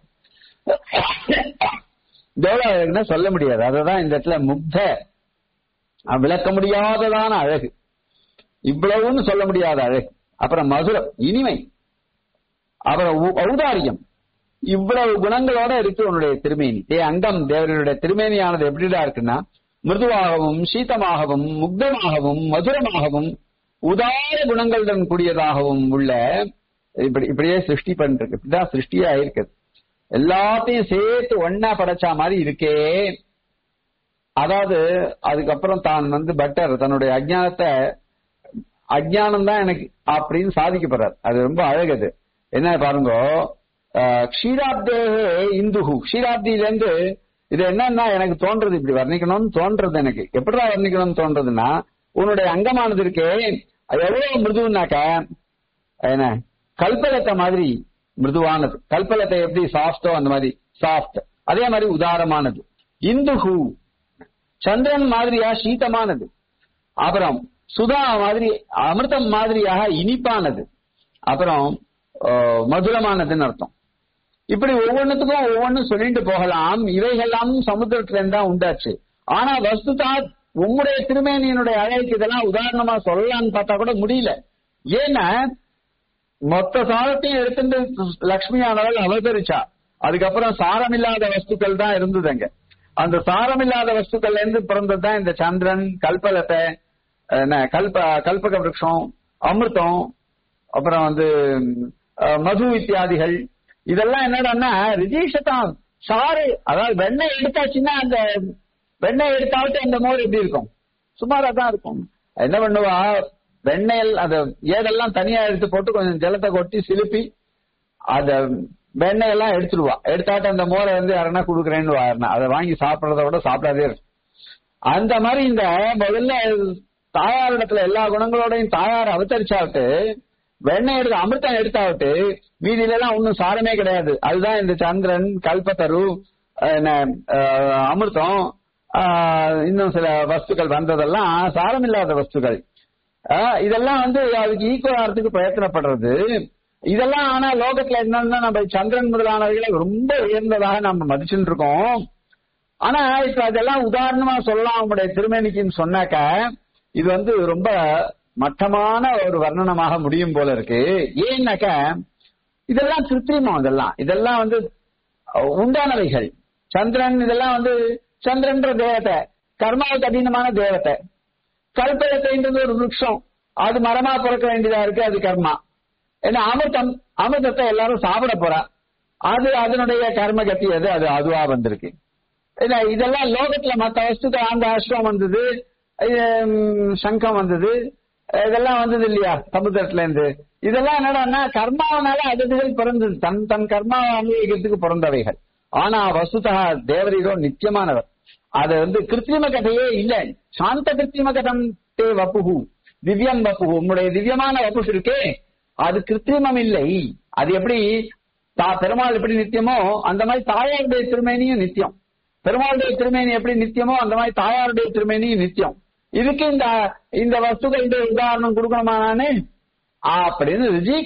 எவ்வளவு அழகுன்னா சொல்ல முடியாது அததான் இந்த இடத்துல முக்த விளக்க முடியாததான அழகு இவ்வளவுன்னு சொல்ல முடியாத அழகு அப்புறம் மதுரம் இனிமை அப்புறம் ஔதாரியம் இவ்வளவு குணங்களோட இருக்கு உன்னுடைய திருமேனி தே அங்கம் தேவனுடைய திருமேனியானது எப்படிடா இருக்குன்னா மிருதுவாகவும் சீதமாகவும் முக்தமாகவும் மதுரமாகவும் உதார குணங்களுடன் கூடியதாகவும் உள்ள இப்படி இப்படியே சிருஷ்டி பண்ணிருக்கு இப்படிதான் சிருஷ்டியா இருக்குது எல்லாத்தையும் சேர்த்து ஒன்னா படைச்சா மாதிரி இருக்கே அதாவது அதுக்கப்புறம் தான் வந்து பட்டர் தன்னுடைய அஜானத்தை அஜானம் தான் எனக்கு அப்படின்னு சாதிக்கப்படுறார் அது ரொம்ப அழகது என்ன பாருங்க க்ஷீராப்தேகே இந்துகு க்ஷீராப்தியில இருந்து இது என்னன்னா எனக்கு தோன்றது இப்படி வர்ணிக்கணும்னு தோன்றது எனக்கு எப்படிதான் வர்ணிக்கணும்னு தோன்றதுன்னா உன்னுடைய அங்கமானது இருக்கே எவ்வளவு மிருதுனாக்க என்ன கல்பலத்தை மாதிரி மிருதுவானது கல்பலத்தை எப்படி சாஃப்டோ அந்த மாதிரி சாஃப்ட் அதே மாதிரி உதாரமானது இந்துகு சந்திரன் மாதிரியா சீதமானது அப்புறம் சுதா மாதிரி அமிர்தம் மாதிரியாக இனிப்பானது அப்புறம் மதுரமானதுன்னு அர்த்தம் இப்படி ஒவ்வொன்றுத்துக்கும் ஒவ்வொன்றும் சொல்லிட்டு போகலாம் இவைகள்லாம் சமுத்திரத்துல இருந்தா உண்டாச்சு ஆனா வஸ்துதா உங்களுடைய திருமேனியனுடைய அழகுக்கு இதெல்லாம் உதாரணமா சொல்லலாம்னு பார்த்தா கூட முடியல ஏன்னா மொத்த சாரத்தையும் எடுத்துட்டு லக்ஷ்மி ஆனவள் அவதரிச்சா அதுக்கப்புறம் சாரமில்லாத வஸ்துக்கள் தான் இருந்தது அங்க அந்த சாரமில்லாத வஸ்துக்கள்ல இருந்து பிறந்ததுதான் இந்த சந்திரன் கல்பலத்தை என்ன கல்ப கல்பக விரக்ஷம் அமிர்தம் அப்புறம் வந்து மது இத்தியாதிகள் இதெல்லாம் என்னடான்னா ரிஜீஷதான் சாறு அதாவது வெண்ணெய் எடுத்தாச்சுன்னா அந்த வெண்ணெய் எடுத்தாவிட்டு அந்த மோர் எப்படி இருக்கும் சுமாரா தான் இருக்கும் என்ன பண்ணுவா வெண்ணெய் அந்த ஏதெல்லாம் தனியா எடுத்து போட்டு கொஞ்சம் ஜலத்தை கொட்டி சிலுப்பி அத வெண்ணெய் எல்லாம் எடுத்துடுவா எடுத்தாட்டு அந்த மோரை வந்து யாருன்னா கொடுக்குறேன்னு வாருனா அதை வாங்கி சாப்பிடறத விட சாப்பிடாதே இருக்கும் அந்த மாதிரி இந்த முதல்ல தாயாரிடத்துல எல்லா குணங்களோடையும் தாயார் அவதரிச்சாவிட்டு வெண்ணெய் எடுத்து அமிர்தம் எடுத்தாவிட்டு மீதியில எல்லாம் ஒன்னும் சாரமே கிடையாது அதுதான் இந்த சந்திரன் கல்பத்தரு அமிர்தம் இன்னும் சில வஸ்துக்கள் வந்ததெல்லாம் சாரம் இல்லாத வஸ்துக்கள் இதெல்லாம் வந்து அதுக்கு ஈக்குவல் ஆகிறதுக்கு பிரயத்தனப்படுறது இதெல்லாம் ஆனா லோகத்துல என்னன்னா நம்ம சந்திரன் முதலானவைகளை ரொம்ப உயர்ந்ததாக நம்ம மதிச்சுட்டு இருக்கோம் ஆனா இப்ப அதெல்லாம் உதாரணமா சொல்லலாம் அவங்களுடைய திருமேனிக்குன்னு சொன்னாக்க இது வந்து ரொம்ப மட்டமான ஒரு வர்ணனமாக முடியும் போல இருக்கு ஏன்னாக்க இதெல்லாம் கிருத்திரிமம் இதெல்லாம் இதெல்லாம் வந்து உண்டானவைகள் சந்திரன் இதெல்லாம் வந்து சந்திரன்ற தேவத்தை கர்மாவுக்கு அதீனமான தேவத்தை கல்பயத்தைன்றது ஒரு விருட்சம் அது மரமா பிறக்க வேண்டியதா இருக்கு அது கர்மா ஏன்னா அமிர்தம் அமிர்தத்தை எல்லாரும் சாப்பிட போறா அது அதனுடைய கர்ம கத்தி அது அது அதுவா வந்திருக்கு இதெல்லாம் லோகத்துல மத்த வஸ்துக்கள் அந்த அஸ்வம் வந்தது சங்கம் வந்தது இதெல்லாம் வந்தது இல்லையா சமுத்திரத்துல இருந்து இதெல்லாம் என்னடான்னா கர்மாவனால அதுகள் பிறந்தது தன் தன் கர்மாவை அனுபவிக்கிறதுக்கு பிறந்தவைகள் ஆனா வசுதா தேவரீரோ நித்தியமானவர் அது வந்து கிருத்திரிம கதையே இல்ல சாந்த கிருத்திரிம கதம் தே வப்புகு திவ்யம் வப்புகு உங்களுடைய திவ்யமான வப்புஷ் இருக்கே அது கிருத்திரிமம் இல்லை அது எப்படி தா பெருமாள் எப்படி நித்தியமோ அந்த மாதிரி தாயாருடைய திருமேனியும் நித்தியம் பெருமாளுடைய திருமேனி எப்படி நித்தியமோ அந்த மாதிரி தாயாருடைய திருமேனியும் நித்தியம் இதுக்கு இந்த இந்த வஸ்துக்களுடைய உதாரணம் கொடுக்கணுமா நானு அப்படின்னு ருஜி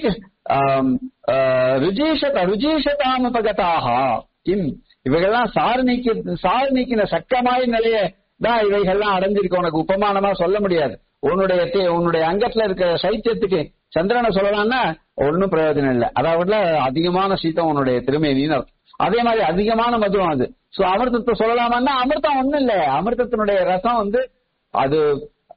ருஜீஷத ருஜீஷதாமுபகதாக கிம் இவைகள்லாம் சாறு நீக்கி சாறு நீக்கின சக்கமாய் நிலைய தான் இவைகள்லாம் அடைஞ்சிருக்கு உனக்கு உபமானமா சொல்ல முடியாது உன்னுடைய உன்னுடைய அங்கத்துல இருக்க சைத்தியத்துக்கு சந்திரனை சொல்லலாம்னா ஒன்னும் பிரயோஜனம் இல்லை அதாவது அதிகமான சீத்தம் உன்னுடைய திருமேனின்னு அதே மாதிரி அதிகமான மதுரம் அது சோ அமிர்தத்தை சொல்லலாமான்னா அமிர்தம் ஒண்ணும் இல்ல அமிர்தத்தினுடைய ரசம் வந்து அது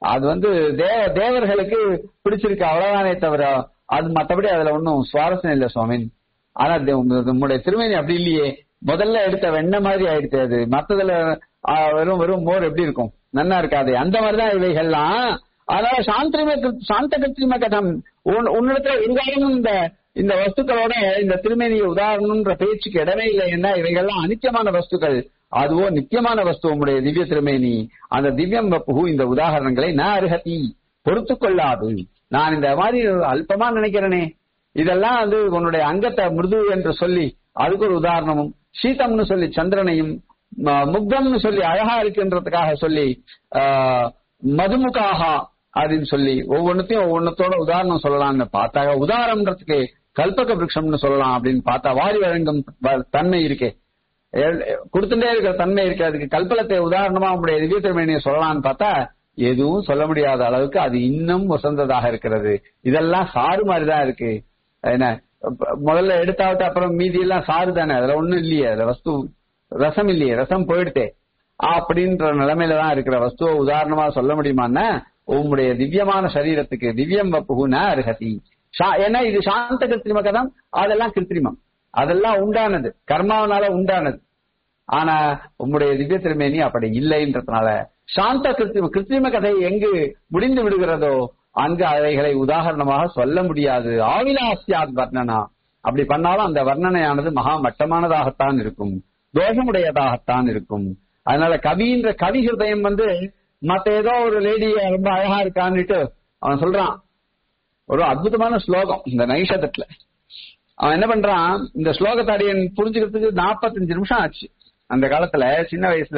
அது வந்து தேவ தேவர்களுக்கு பிடிச்சிருக்கு அவ்வளவுதானே தவிர அது மத்தபடி அதுல ஒன்றும் சுவாரஸ்யம் இல்லை சுவாமி ஆனா இது உங்க- உங்களுடைய திருமணி அப்படி இல்லையே முதல்ல எடுத்த வெண்ணெய் மாதிரி ஆயிடுச்சு அது மத்ததுல ஆ, வெறும் வெறும் மோர் எப்படி இருக்கும் நன்னா இருக்காது அந்த மாதிரிதான் இவைகள்லாம் அதனால சாந்திரிம கிருத்- சாந்த கிருத்திரிம கதம் உன்- உன்னிடத்துல இருந்தாலும் இந்த இந்த வஸ்துக்களோட இந்த திருமேனிய உதாரணம்ன்ற பேச்சுக்கு இடமே இல்லை என்ன இவைகள்லாம் அனித்தியமான வஸ்துக்கள் அதுவோ நித்தியமான வஸ்து உம்முடைய திவ்ய திருமேனி அந்த திவ்யம் வப்புகு இந்த உதாரணங்களை நான் அருகதி பொறுத்து கொள்ளாது நான் இந்த மாதிரி அல்பமா நினைக்கிறேனே இதெல்லாம் வந்து உன்னுடைய அங்கத்தை மிருது என்று சொல்லி அதுக்கு ஒரு உதாரணமும் சீதம்னு சொல்லி சந்திரனையும் ம- முக்தம்னு சொல்லி அழகா இருக்குன்றதுக்காக சொல்லி ஆஹ், மதுமுகாக அப்படின்னு சொல்லி ஒவ்வொன்னுத்தையும் ஒவ்வொன்னத்தோட உதாரணம் சொல்லலாம்னு பார்த்தாங்க உதாரணம்ன்றதுக்கு கல்பக விருட்சம்னு சொல்லலாம் அப்படின்னு பார்த்தா வாரி வழங்கும் வ- தன்மை இருக்கே ஏ- கொடுத்துட்டே இருக்கிற தன்மை இருக்கு அதுக்கு கல்பலத்தை உதாரணமா உங்களுடைய திவ்ய திருமணியை சொல்லலாம்னு பார்த்தா எதுவும் சொல்ல முடியாத அளவுக்கு அது இன்னும் உசந்ததாக இருக்கிறது இதெல்லாம் சாறு மாதிரி தான் இருக்கு என்ன ப- முதல்ல எடுத்தாவிட்டு அப்புறம் மீதி எல்லாம் சாறு தானே அதுல ஒண்ணும் இல்லையே அதுல வஸ்து ரசம் இல்லையே ரசம் போயிடுத்தே அப்படின்ற நிலைமையில தான் இருக்கிற வஸ்துவை உதாரணமா சொல்ல முடியுமான்னா உம்முடைய திவ்யமான சரீரத்துக்கு திவ்யம் வப்புகுனா அருகதி சா- ஏன்னா இது சாந்த கிருத்திரிம கதம் அதெல்லாம் கிருத்திரிமம் அதெல்லாம் உண்டானது கர்மாவனால உண்டானது ஆனா உம்முடைய திவ்ய திருமேனி அப்படி இல்லைன்றதுனால சாந்த கிருத்திம கிருத்திரிம கதை எங்கு முடிந்து விடுகிறதோ அங்கு அவைகளை உதாரணமாக சொல்ல முடியாது ஆவிலாசியாத் வர்ணனா அப்படி பண்ணாலும் அந்த வர்ணனையானது மகா மட்டமானதாகத்தான் இருக்கும் தோஷமுடையதாகத்தான் இருக்கும் அதனால கவின்ற கவி ஹிருதயம் வந்து மத்த ஏதோ ஒரு லேடிய ரொம்ப அழகா இருக்கான்னுட்டு அவன் சொல்றான் ஒரு அற்புதமான ஸ்லோகம் இந்த நைஷதத்துல அவன் என்ன பண்றான் இந்த ஸ்லோகத்தை அடியன் புரிஞ்சுக்கிறதுக்கு 45 நிமிஷம் ஆச்சு அந்த காலத்துல சின்ன வயசுல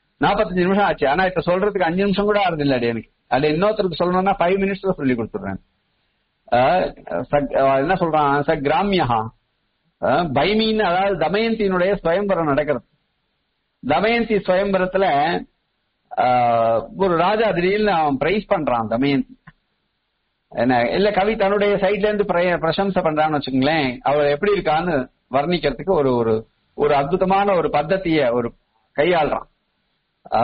45 நிமிஷம் ஆச்சு ஆனா இப்ப சொல்றதுக்கு அஞ்சு நிமிஷம் கூட ஆறுது இல்ல எனக்கு அது இன்னொருத்தருக்கு சொல்லணும்னா ஃபைவ் மினிட்ஸ்ல சொல்லி கொடுத்துடுறேன் ஆஹ் சக்- அவன் என்ன சொல்றான் ச கிராமியா பைமின்னு அதாவது தமயந்தியினுடைய ஸ்வயம்பரம் நடக்கிறது தமயந்தி ஸ்வயம்பரத்துல ஆஹ், ஒரு ராஜா திடீர்னு அவன் பிரைஸ் பண்றான் தமயந்தி என்ன இல்ல கவி தன்னுடைய சைட்ல இருந்து பிர- பிரசம்சை பண்றான்னு வச்சுக்கோங்களேன் அவர் எப்படி இருக்கான்னு வர்ணிக்கிறதுக்கு ஒரு ஒரு ஒரு அற்புதமான ஒரு பத்தத்திய ஒரு கையாளுறான் ஆ?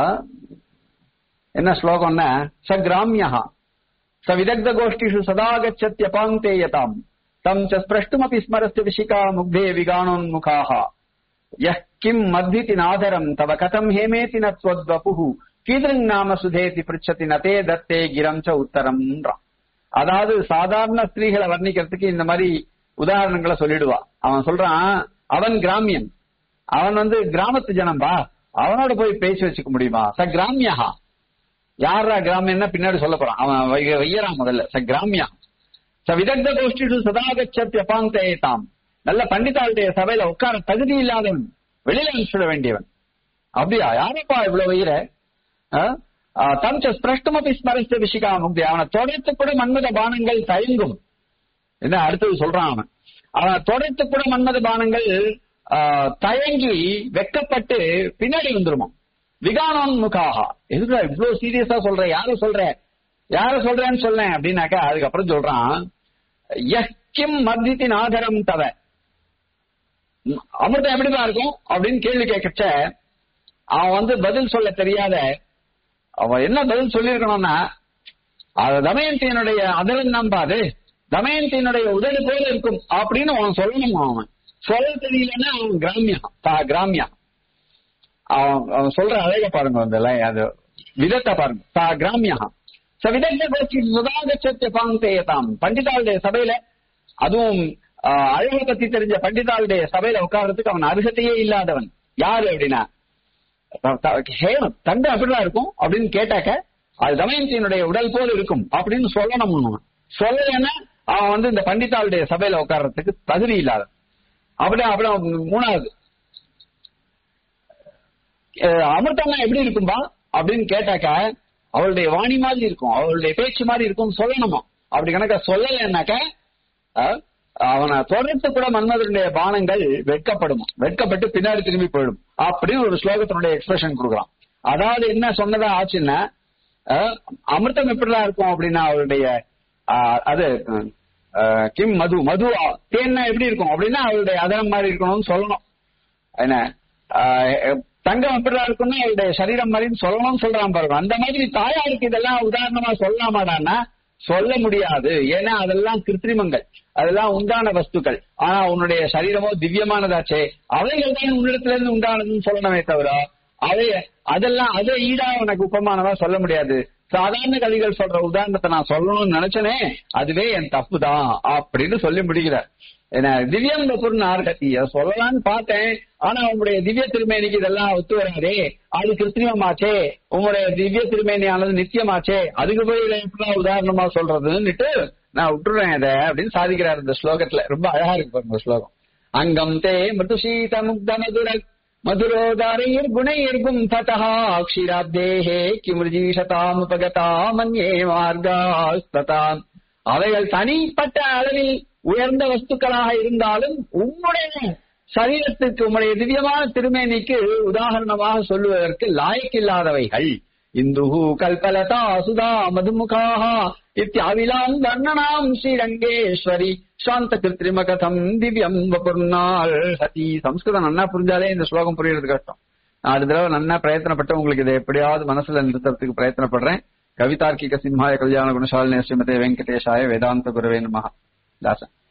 என்ன ஸ்லோகம்னா ச கிராமியா ச விதக்த கோஷ்டிஷு சதா கச்சத்யபாந்தேயதாம் தம் ச ஸ்பிரஷ்டுமபி ஸ்மரஸ்ய விஷிகா முக்தே விகானோன்முகாः யः கிம் மத்விதி நாதரம் தவ கதம் ஹேமேதி ந त्वद्वपुः கீதங் நாம சுதேதி பிருச்சதி நதே தத்தே கிரம் ச உத்தரம்ன்றான் அதாவது சாதாரண ஸ்திரீகளை வர்ணிக்கிறதுக்கு இந்த மாதிரி உதாரணங்களை சொல்லிடுவா அவன் சொல்றான் அவன் கிராமியன் அவன் வந்து கிராமத்து ஜனம்பா அவனோட போய் பேசி வச்சுக்க முடியுமா ச கிராமியா யாரா கிராமியன்னா பின்னாடி சொல்ல போறான் அவன் வை- வையறான் முதல்ல ச கிராமியா ச விதக்த கோஷ்டிஷு சதாகச்சத் அபாந்தேதாம் நல்ல பண்டிதாளுடைய சபையில உட்கார தகுதி இல்லாதவன் வெளியில அனுப்பிச்சுட வேண்டியவன் அப்படியா யாரப்பா இவ்வளவு வைகிற தம் ச ஸ்பிரஷ்டமபி ஸ்மரஸ்த விஷிகா முக்தி அவனை தொடர்த்து கூட மன்மத பானங்கள் தயங்கும் என்ன அடுத்தது சொல்றான் அவன் அவன் தொடர்த்து கூட மன்மத பானங்கள் ஆ, தயங்கி வெக்கப்பட்டு பின்னாடி வந்துருமா விகானோன்முகாக எதுக்குடா இவ்வளவு சீரியஸா சொல்ற யார சொல்ற யார சொல்றேன்னு சொல்லேன் அப்படின்னாக்கா அதுக்கப்புறம் சொல்றான் எக்கிம் மத்தியத்தின் ஆதரம் தவ அமிர்தம் எப்படிதான் இருக்கும் அப்படின்னு கேள்வி கேட்கச்ச அவன் வந்து பதில் சொல்ல தெரியாத அவன் என்ன பதில் சொல்லியிருக்கணும்னா அது தமயந்தியனுடைய அதலன் நம்பாது தமயந்தியனுடைய உதடு போல இருக்கும் அப்படின்னு அவன் சொல்லணும் அவன் சொல்ல தெரியலன்னா அவன் கிராமியா தா கிராமியா அவன் அவன் சொல்ற அழக பாருங்க அந்த line, அது விதத்தை பாருங்க தா கிராமியா ச விதத்த கோஷ்டி சுதாகச்சத்திய பாந்தேயதாம் பண்டிதாளுடைய சபையில அதுவும் ஆஹ், அழகை பத்தி தெரிஞ்ச பண்டிதாளுடைய சபையில உட்கார்றதுக்கு அவன் அருகத்தையே இல்லாதவன் யாரு அப்படின்னா த- த- ஹேமம் தண்டு அப்படிதான் இருக்கும் அப்படின்னு கேட்டாக்க அது தமயந்தியினுடைய உடல் போல இருக்கும் அப்படின்னு சொல்லணும் அவன். சொல்லலைன்னா அவன் வந்து இந்த பண்டிதாளுடைய சபையில உட்கார்றதுக்கு தகுதி இல்லாத அப்படியே அப்படியே மூணாவது அஹ் அமிர்தம்னா எப்படி இருக்கும்பா அப்படின்னு கேட்டாக்க அவளுடைய வாணி மாதிரி இருக்கும் அவளுடைய பேச்சு மாதிரி இருக்கும் சொல்லணுமா அப்படி கணக்க சொல்லலைன்னாக்க அஹ், அவனை தொடர்ந்து கூட மன்மதனுடைய பானங்கள் வெட்கப்படுமா வெட்கப்பட்டு பின்னாடி திரும்பி போயிடும் அப்படின்னு ஒரு ஸ்லோகத்தினுடைய எக்ஸ்பிரஷன் கொடுக்குறான் அதாவது என்ன சொன்னதா ஆச்சுன்னா அஹ், அமிர்தம் எப்படிலாம் இருக்கும் அப்படின்னா அவளுடைய அஹ், அது அஹ், கிம் மது மது தேன்னா எப்படி இருக்கும் அப்படின்னா அவளுடைய அதரம் மாதிரி இருக்கணும்னு சொல்லணும் என்ன ஆஹ் தங்கம் எப்படிதான் இருக்கும்னா அவருடைய சரீரம் மாதிரின்னு சொல்லணும்னு சொல்றான் பாருங்க அந்த மாதிரி தாயாருக்கு இதெல்லாம் உதாரணமா சொல்லலாமாடான்னா சொல்ல முடியாது ஏன்னா அதெல்லாம் கிருத்திரிமங்கள் அதெல்லாம் உண்டான வஸ்துக்கள் ஆனா உன்னுடைய சரீரமோ திவ்யமானதாச்சே அவைகள் தான் உன்னிடத்துல இருந்து உண்டானதுன்னு சொல்லணுமே தவிர அவை அதெல்லாம் அதை ஈடா உனக்கு உப்பமானதா சொல்ல முடியாது சாதாரண கவிகள் சொல்ற உதாரணத்தை நான் சொல்லணும்னு நினைச்சனே அதுவே என் தப்பு தான் அப்படின்னு சொல்லி முடிக்கிறார் என்ன திவ்யம் பொருள் ஆர்கத்திய சொல்லலாம்னு பார்த்தேன் ஆனா உங்களுடைய திவ்ய திருமேனிக்கு இதெல்லாம் ஒத்து வராதே அது கிருத்திரிமமாச்சே உங்களுடைய திவ்ய திருமேனியானது நித்தியமாச்சே அதுக்கு போய் இதை எப்படிதான் உதாரணமா சொல்றதுன்னுட்டு நான் விட்டுறேன் இதை அப்படின்னு சாதிக்கிறார் இந்த ஸ்லோகத்துல ரொம்ப அழகா இருக்கு பாருங்க இந்த ஸ்லோகம் அங்கம் தே மிருதுஷீத முக்த மதுர மதுரோதாரைர் குணைர்கும் ததா அக்ஷிராப்தேஹே கிமிருஜீஷதாமுபகதா மன்யே மார்காஸ்ததாம் அவைகள் தனிப்பட்ட அளவில் உயர்ந்த வஸ்துக்களாக இருந்தாலும் உம்முடைய சரீரத்துக்கு உம்முடைய திவ்யமான திருமேனிக்கு உதாரணமாக சொல்லுவதற்கு லாயக்கில்லாதவைகள் இந்துஹு கல்பலதா சுதா மதுமுகாக இத்தியாவிலான் வர்ணனாம் ஸ்ரீரங்கேஸ்வரி சாந்த கிருத்திரிம கதம் திவ்யம் வபுர்நாள் சதி சம்ஸ்கிருதம் நன்னா புரிஞ்சாலே இந்த ஸ்லோகம் புரியறது கஷ்டம் நான் அடுத்த தடவை நன்னா பிரயத்தனப்பட்டு உங்களுக்கு இதை எப்படியாவது மனசுல நிறுத்துறதுக்கு பிரயத்தனப்படுறேன் கவிதார்க்கிக சிம்ஹாய கல்யாண குணசாலினே ஸ்ரீமதே வெங்கடேஷாய வேதாந்த குருவே நமஹ தாசன்